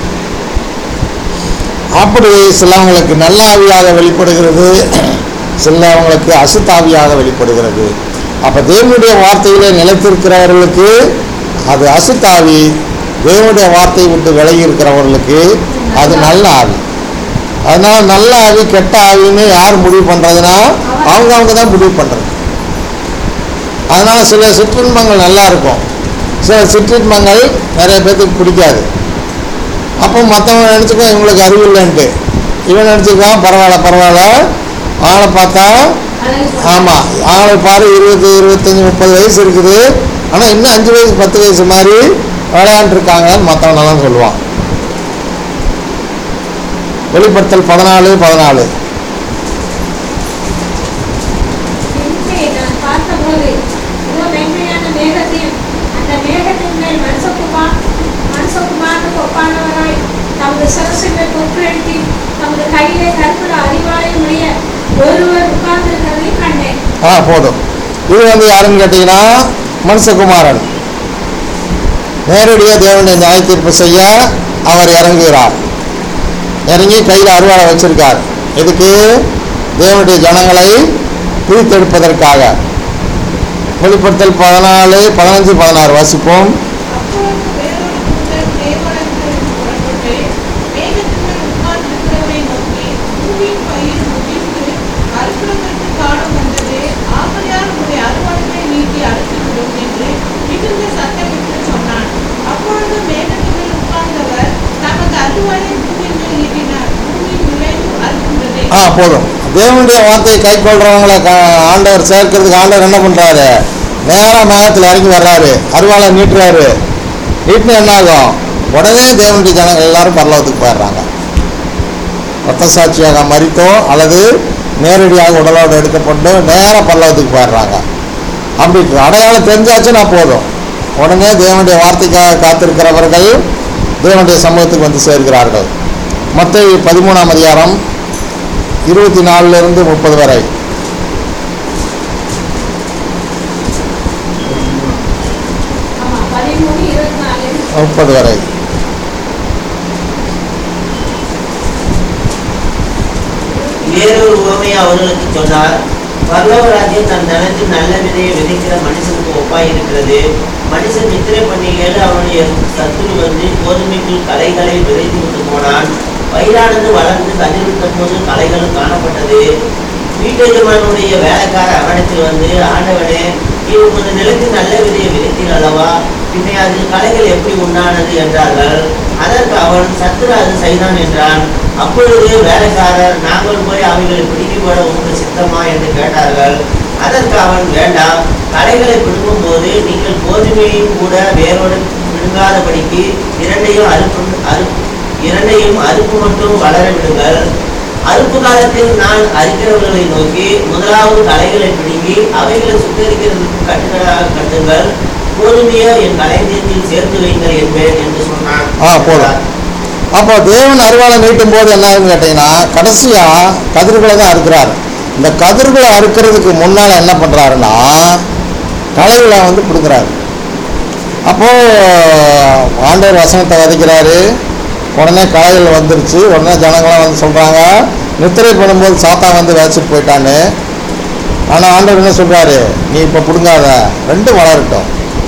A: அப்படி சிலவங்களுக்கு நல்ல ஆவியாக வெளிப்படுகிறது சிலவங்களுக்கு அசுத்தாவியாக வெளிப்படுகிறது அப்போ தேவனுடைய வார்த்தையிலே நிலைத்திருக்கிறவர்களுக்கு அது அசுத்தாவி தேவனுடைய வார்த்தையை விட்டு விலகி இருக்கிறவர்களுக்கு அது நல்ல ஆவி அதனால நல்ல ஆவி கெட்ட ஆவின்னு யார் முடிவு பண்ணுறதுனா அவங்க அவங்க தான் முடிவு பண்ணுறது அதனால சில சிற்றின்பங்கள் நல்லா இருக்கும் சில சிற்றின்பங்கள் நிறைய பேர்த்துக்கு பிடிக்காது அப்போ மற்றவங்க நினச்சிக்கோ இவங்களுக்கு அறிவு இல்லைன்ட்டு இவன் நினச்சிக்குவான் பரவாயில்ல பரவாயில்ல ஆளை பார்த்தா
C: அழகு சொல்லு.
A: ஆமாம் ஆளை பாரு இருபது இருபத்தஞ்சி முப்பது வயசு இருக்குது ஆனால் இன்னும் அஞ்சு வயசு பத்து வயசு மாதிரி விளையாண்டுருக்காங்கன்னு மற்றவனெல்லாம் சொல்லுவான் வெளிப்படுத்தல் பதினாலு பதினாலு
C: பின்பே நான் பார்த்தபோது இதோ வெண்மையான மேகத்தையும் அந்த மேகத்தின் மேல் மனுஷகுமார் மனுஷகுமாருக்கு ஒப்பானவராய் தமது சிரசினை பொற்றெடுத்தி தமது கையிலே கற்புட அறிவாலயம் உடைய ஒருவர் உட்கார்ந்திருக்கிறதையும் கண்டேன்
A: ஆ போதும் இது வந்து யாருன்னு கேட்டிங்கன்னா மனுஷகுமாரன் நேரடியாக தேவனுடைய நியாய தீர்ப்பு செய்ய அவர் இறங்குகிறார் இறங்கி கையில் அருவாளை வச்சிருக்கார் எதுக்கு தேவனுடைய ஜனங்களை பிரித்தெடுப்பதற்காக வெளிப்படுத்தல் பதினாலு பதினஞ்சு பதினாறு வாசிப்போம்
B: அப்பொழுது வேறொரு தூதன் தேவாலயத்திலிருந்து புறப்பட்டு மேகத்தின் மேல் உட்கார்ந்திருக்கிறவரை நோக்கி, பூமியின் பயிர் முதிர்ந்து அறுக்கிறதற்கு காலம் வந்தது. ஆகையால் உம்முடைய அறுவடைகளை நீட்டி அறுத்துவிடும் என்று மிகுந்த சத்தமிட்டு சொன்னான். அப்பொழுது மேகத்தின் மேல் உட்கார்ந்தவர் தமது அறுவடை பூமியின் மேல் நீட்டினார். பூமியின் விளைவு அறுக்கின்றதே.
A: ஆ போதும் தேவனுடைய வார்த்தையை கை கொள்றவங்களை க- ஆண்டவர் சேர்க்கறதுக்கு ஆண்டவர் என்ன பண்ணுறாரு நேராக மேகத்தில் இறங்கி வர்றாரு அருவாளை நீட்டுறாரு நீட்டினா என்ன ஆகும் உடனே தேவனுடைய ஜனங்கள் எல்லாரும் பரலோகத்துக்கு போயிடுறாங்க ரத்த சாட்சியாக மறித்தோ அல்லது நேரடியாக உடலோடு எடுக்கப்பட்டோ நேராக பரலோகத்துக்கு போயிடுறாங்க அப்படி அடையாளம் தெரிஞ்சாச்சுன்னா போதும் உடனே தேவனுடைய வார்த்தைக்காக காத்திருக்கிறவர்கள் தேவனுடைய சமூகத்துக்கு வந்து சேர்கிறார்கள் மத்திய பதிமூணாம் அதிகாரம் இருபத்தி நாலுலேருந்து முப்பது வரை
C: ஆமா பதிமூணு இருபத்தி நாலு
A: முப்பது வரை
D: வேறொரு உவமையை அவர்களுக்கு சொன்னார் பரலோக ராஜ்யம் தன் தனத்தில் நல்ல விதையை விதைக்கிற மனுஷனுக்கு ஒப்பாய் இருக்கிறது மனுஷன் நித்திரை பண்ணிகள் அவனுடைய சத்துரு வந்து கோதுமைக்குள் களைகளை விதைத்து விட்டு போனான் பயிரானது வளர்ந்து கதிர்விட்ட போது களைகளும் காணப்பட்டது வீட்டெஜமானுடைய வேலைக்கார அவனிடத்தில் வந்து ஆண்டவனே நீ உமது நிலத்தில் நல்ல விதையை விதைத்தீர் அல்லவா பின்னே அது களைகள் எப்படி உண்டானது என்றார்கள் அதற்கு அவன் சத்துரு அது செய்தான் என்றான் அப்பொழுது வேலைக்காரர் நாங்கள் போய் அவைகளை பிடுங்கி போட உங்கள் சித்தமா என்று கேட்டார்கள் அதற்கு அவன் வேண்டாம் களைகளை பிடுங்கும் போது நீங்கள் கோதுமையும் கூட வேரோடு பிடுங்காதபடிக்கு இரண்டையும் அறுப்பு அறு இரண்டையும் அறுப்பு மட்டும் வளர விடுங்கள் அறுப்பு காலத்தில் நான் அறிக்கிறவர்களை நோக்கி முதலாவது களைகளை பிடுங்கி அவைகளை சுத்தரிக்கிறதுக்கு கட்டுக்களாக கட்டுங்கள் கோதுமையை என் களஞ்சியத்தில் சேர்த்து வைங்கள் என்பேன் என்று சொன்னான்
A: ஆ, போதும். அப்போ தேவன் அருவாளை நீட்டும் போது என்ன ஆகுதுன்னு கேட்டிங்கன்னா கடைசியாக கதிர்களை தான் அறுக்கிறார் இந்த கதிர்களை அறுக்கிறதுக்கு முன்னால் என்ன பண்ணுறாருன்னா களைகளை வந்து பிடுங்குறாரு அப்போது ஆண்டவர் வசனத்தை விதைக்கிறாரு உடனே களைகள் வந்துருச்சு உடனே ஜனங்களாம் வந்து சொல்கிறாங்க நித்திரை பண்ணும்போது சாத்தா வந்து விதைச்சிட்டு போயிட்டான்னு ஆனால் ஆண்டவர் என்ன சொல்கிறாரு நீ இப்போ பிடுங்காத ரெண்டும் வளரட்டும்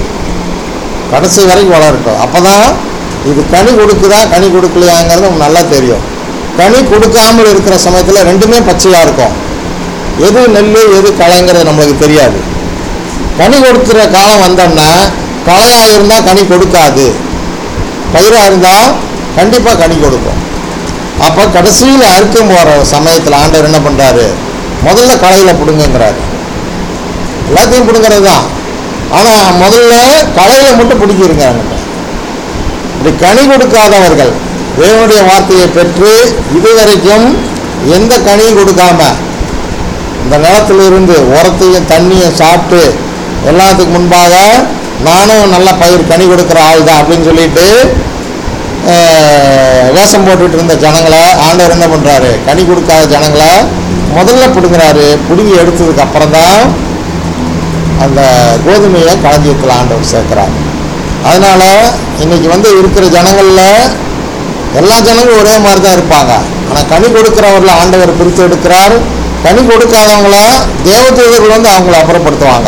A: கடைசி வரைக்கும் வளரட்டும் அப்போ தான் இது கனி கொடுக்குதா கனி கொடுக்கலையாங்கிறது நமக்கு நல்லா தெரியும் கனி கொடுக்காமல் இருக்கிற சமயத்தில் ரெண்டுமே பச்சையாக இருக்கும் எது நெல் எது களைங்கிறது நம்மளுக்கு தெரியாது கனி கொடுக்குற காலம் வந்தோம்னா களையாக இருந்தால் கனி கொடுக்காது பயிராக இருந்தால் கண்டிப்பாக கனி கொடுக்கும் அப்போ கடைசியில் அறுக்கும் போகிற சமயத்தில் ஆண்டவர் என்ன பண்ணுறாரு முதல்ல களையில் பிடுங்குங்கிறாரு எல்லாத்தையும் பிடுங்கிறது தான் ஆனால் முதல்ல களையில் மட்டும் பிடிக்கிருங்க இப்படி கனி கொடுக்காதவர்கள் தேவனுடைய வார்த்தையை பெற்று இதுவரைக்கும் எந்த கனியும் கொடுக்காம இந்த நிலத்திலிருந்து உரத்தையும் தண்ணியும் சாப்பிட்டு எல்லாத்துக்கு முன்பாக நானும் நல்ல பயிர் கனி கொடுக்குற ஆள் தான் அப்படின்னு சொல்லிட்டு அஹ், வேஷம் போட்டுட்டு இருந்த ஜனங்களை ஆண்டவர் என்ன பண்ணுறாரு கனி கொடுக்காத ஜனங்களை முதல்ல பிடுங்குறாரு பிடுங்கி எடுத்ததுக்கு அப்புறம் தான் அந்த கோதுமையை களஞ்சியத்தில் ஆண்டவர் சேர்க்குறார் அதனால் இன்னைக்கு வந்து இருக்கிற ஜனங்களில் எல்லா ஜனங்களும் ஒரே மாதிரி தான் இருப்பாங்க ஆனால் கனி கொடுக்குறவர்களை ஆண்டவர் பிரித்து எடுக்கிறார் கனி கொடுக்காதவங்கள தேவதூதர்கள் வந்து அவங்கள அப்புறப்படுத்துவாங்க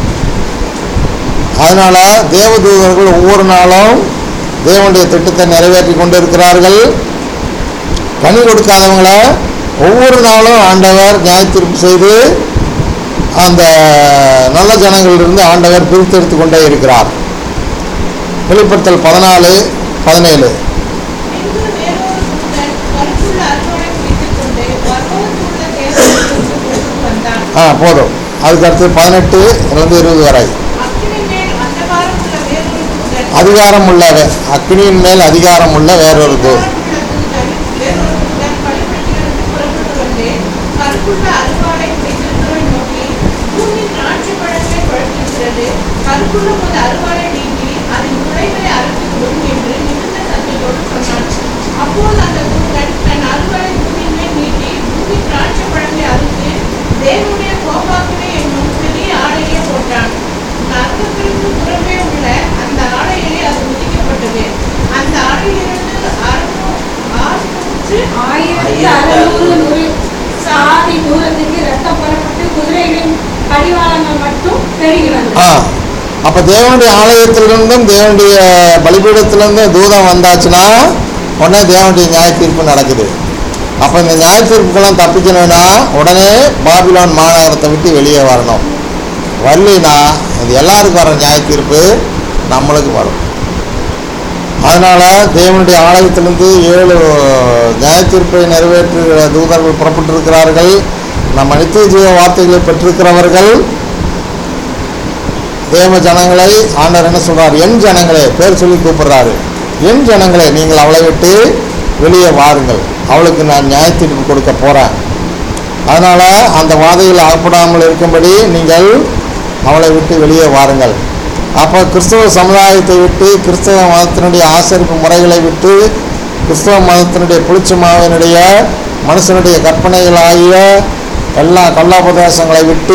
A: அதனால் தேவதூதர்கள் ஒவ்வொரு நாளும் தேவனுடைய திட்டத்தை நிறைவேற்றி கொண்டு இருக்கிறார்கள் கனி கொடுக்காதவங்கள ஒவ்வொரு நாளும் ஆண்டவர் நியாயத்தீர்ப்பு செய்து அந்த நல்ல ஜனங்களிலிருந்து ஆண்டவர் பிரித்தெடுத்து கொண்டே இருக்கிறார் வெளிப்படுத்தல் பதினாலு பதினேழு
B: பின்பு வேறொரு தூதன் கருப்புள்ள அருவாளை பிடித்துக் கொண்டு பரலோகத்திலுள்ள தேவதூதனுக்கு கொண்டு வந்தான்.
A: ஆ போதும் அதுக்கு அடுத்து பதினெட்டு இருந்து இருபது வரை
B: அக்கினி மேல் அந்தகாரமுள்ள வேறொரு தூதன்
A: அதிகாரம் உள்ள வே- அக்கினியின் மேல் அதிகாரம் உள்ள வேறொரு தூ
B: அந்தகாரமுள்ள தூதன் வேறொரு தூதன் பலிபீடத்திலிருந்து புறப்பட்டு வந்து கருப்புள்ள அருவாளை பிடித்திருந்தவரை நோக்கி பூமி திராட்சை பழங்களை பழுத்திருக்கிறது கருப்புள்ள உமது அருவாளை நீக்கி அதன் குலைகளை அறுத்து விடும் என்று மிகுந்த சத்தத்தோடு சொன்னான் அப்போது அந்த தூதன் தன் அருவாளை பூமியின் மேல் நீட்டி பூமி திராட்சை பழங்களை அறுத்து தேவனுடைய கோபாக்கினை என்னும் பெரிய ஆடையை போட்டான் நரகத்திற்கு புறமே உள்ள அந்த ஆடையிலே அது மிதிக்கப்பட்டது அந்த ஆடையிலிருந்து அறுநூ- அறுநூற்று
C: ஆயிரத்தி அறுநூறு நூறு சாதி தூரத்துக்கு ரத்தம் புறப்பட்டு குதிரைகளின் கடிவாளங்கள் மட்டும் பெருகிறது
A: ஆ அப்போ தேவனுடைய ஆலயத்திலிருந்தும் தேவனுடைய பலிபீடத்திலிருந்தும் தூதம் வந்தாச்சுன்னா உடனே தேவனுடைய நியாய தீர்ப்பு நடக்குது அப்போ இந்த நியாய தீர்ப்புக்கெல்லாம் தப்பிக்கணும்னா உடனே பாபிலோன் மாநகரத்தை விட்டு வெளியே வரணும் வரலினா இது எல்லாருக்கும் வர நியாய தீர்ப்பு நம்மளுக்கு வரும் அதனால் தேவனுடைய ஆலயத்திலிருந்து ஏழு நியாய தீர்ப்பை நிறைவேற்றுகிற தூதர்கள் புறப்பட்டிருக்கிறார்கள் நம்ம நித்திய ஜீவ வார்த்தைகளை பெற்றிருக்கிறவர்கள் தேவ ஜனங்களை ஆண்டவர் என்ன சொல்றார் என் ஜனங்களே பேர் சொல்லி கூப்பிடுறாரு என் ஜனங்களே நீங்கள் அவளை விட்டு வெளியே வாருங்கள் அவளுக்கு நான் நியாயத்தீர்ப்பு கொடுக்க போறேன் அதனால அந்த வாதையில் அகப்படாமல் இருக்கும்படி நீங்கள் அவளை விட்டு வெளியே வாருங்கள் அப்போ கிறிஸ்தவ சமுதாயத்தை விட்டு கிறிஸ்தவ மதத்தினுடைய ஆசரிப்பு முறைகளை விட்டு கிறிஸ்தவ மதத்தினுடைய புளிச்ச மாவினுடைய மனுஷனுடைய கற்பனைகளாகிய எல்லா கல்லாபதேசங்களை விட்டு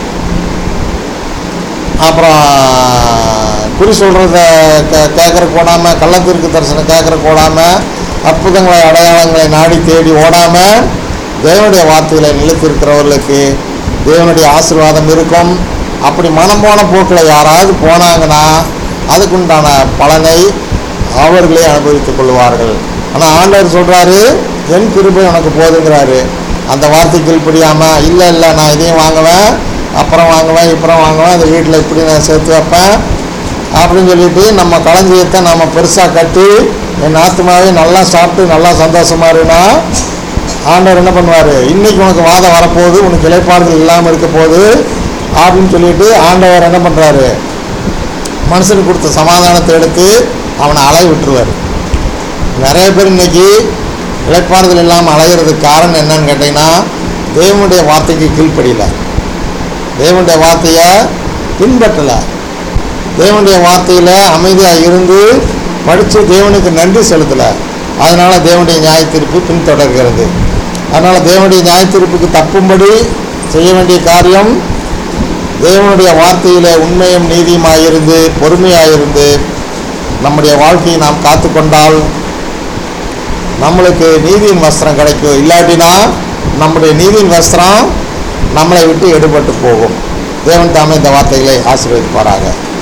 A: அப்புறம் குறி சொல்கிறத கே கேட்குற கூடாமல் கள்ளத்திற்கு தரிசனம் கேட்குற கூடாமல் அற்புதங்களை அடையாளங்களை நாடி தேடி ஓடாமல் தேவனுடைய வார்த்தைகளை நிலைத்திருக்கிறவர்களுக்கு தேவனுடைய ஆசீர்வாதம் இருக்கும் அப்படி மனம் போன போக்கில் யாராவது போனாங்கன்னா அதுக்குண்டான பலனை அவர்களே அனுபவித்துக் கொள்வார்கள் ஆனால் ஆண்டவர் சொல்கிறாரு என் கிருபை உனக்கு போதுங்கிறாரு அந்த வார்த்தை கீழ்ப்படியாமல் இல்லை இல்லை நான் இதையும் வாங்குவேன் அப்புறம் வாங்குவேன் இப்புறம் வாங்குவேன் அந்த வீட்டில் இப்படி நான் சேர்த்து வைப்பேன் அப்படின்னு சொல்லிட்டு நம்ம களஞ்சியத்தை நம்ம பெருசாக கட்டி என் ஆத்மாவே நல்லா சாப்பிட்டு நல்லா சந்தோஷமா இருனா ஆண்டவர் என்ன பண்ணுவார் இன்னைக்கு உனக்கு வாதம் வரப்போகுது உனக்கு இலைப்பாறுதல் இல்லாமல் இருக்க போகுது அப்படின்னு சொல்லிட்டு ஆண்டவர் என்ன பண்ணுறாரு மனுஷனுக்கு கொடுத்த சமாதானத்தை எடுத்து அவனை அலைய விட்டுருவார் நிறைய பேர் இன்னைக்கு இழைப்பாறுதல் இல்லாமல் அலைகிறதுக்கு காரணம் என்னன்னு கேட்டிங்கன்னா தேவனுடைய வார்த்தைக்கு கீழ்ப்படியல தேவனுடைய வார்த்தையை பின்பற்றலை தேவனுடைய வார்த்தையில் அமைதியாக இருந்து படித்து தேவனுக்கு நன்றி செலுத்தலை அதனால் தேவனுடைய நியாயத்தீர்ப்பு பின்தொடர்கிறது அதனால் தேவனுடைய நியாயத்தீர்ப்புக்கு தப்பும்படி செய்ய வேண்டிய காரியம் தேவனுடைய வார்த்தையிலே உண்மையும் நீதியுமாக இருந்து பொறுமையாக இருந்து நம்முடைய வாழ்க்கையை நாம் காத்துக்கொண்டால் நம்மளுக்கு நீதியின் வஸ்திரம் கிடைக்கும் இல்லாட்டினா நம்முடைய நீதியின் வஸ்திரம் நம்மளை விட்டு எடுபட்டு போகும் தேவன் தாமே இந்த வார்த்தைகளை ஆசீர்வதிப்பாராக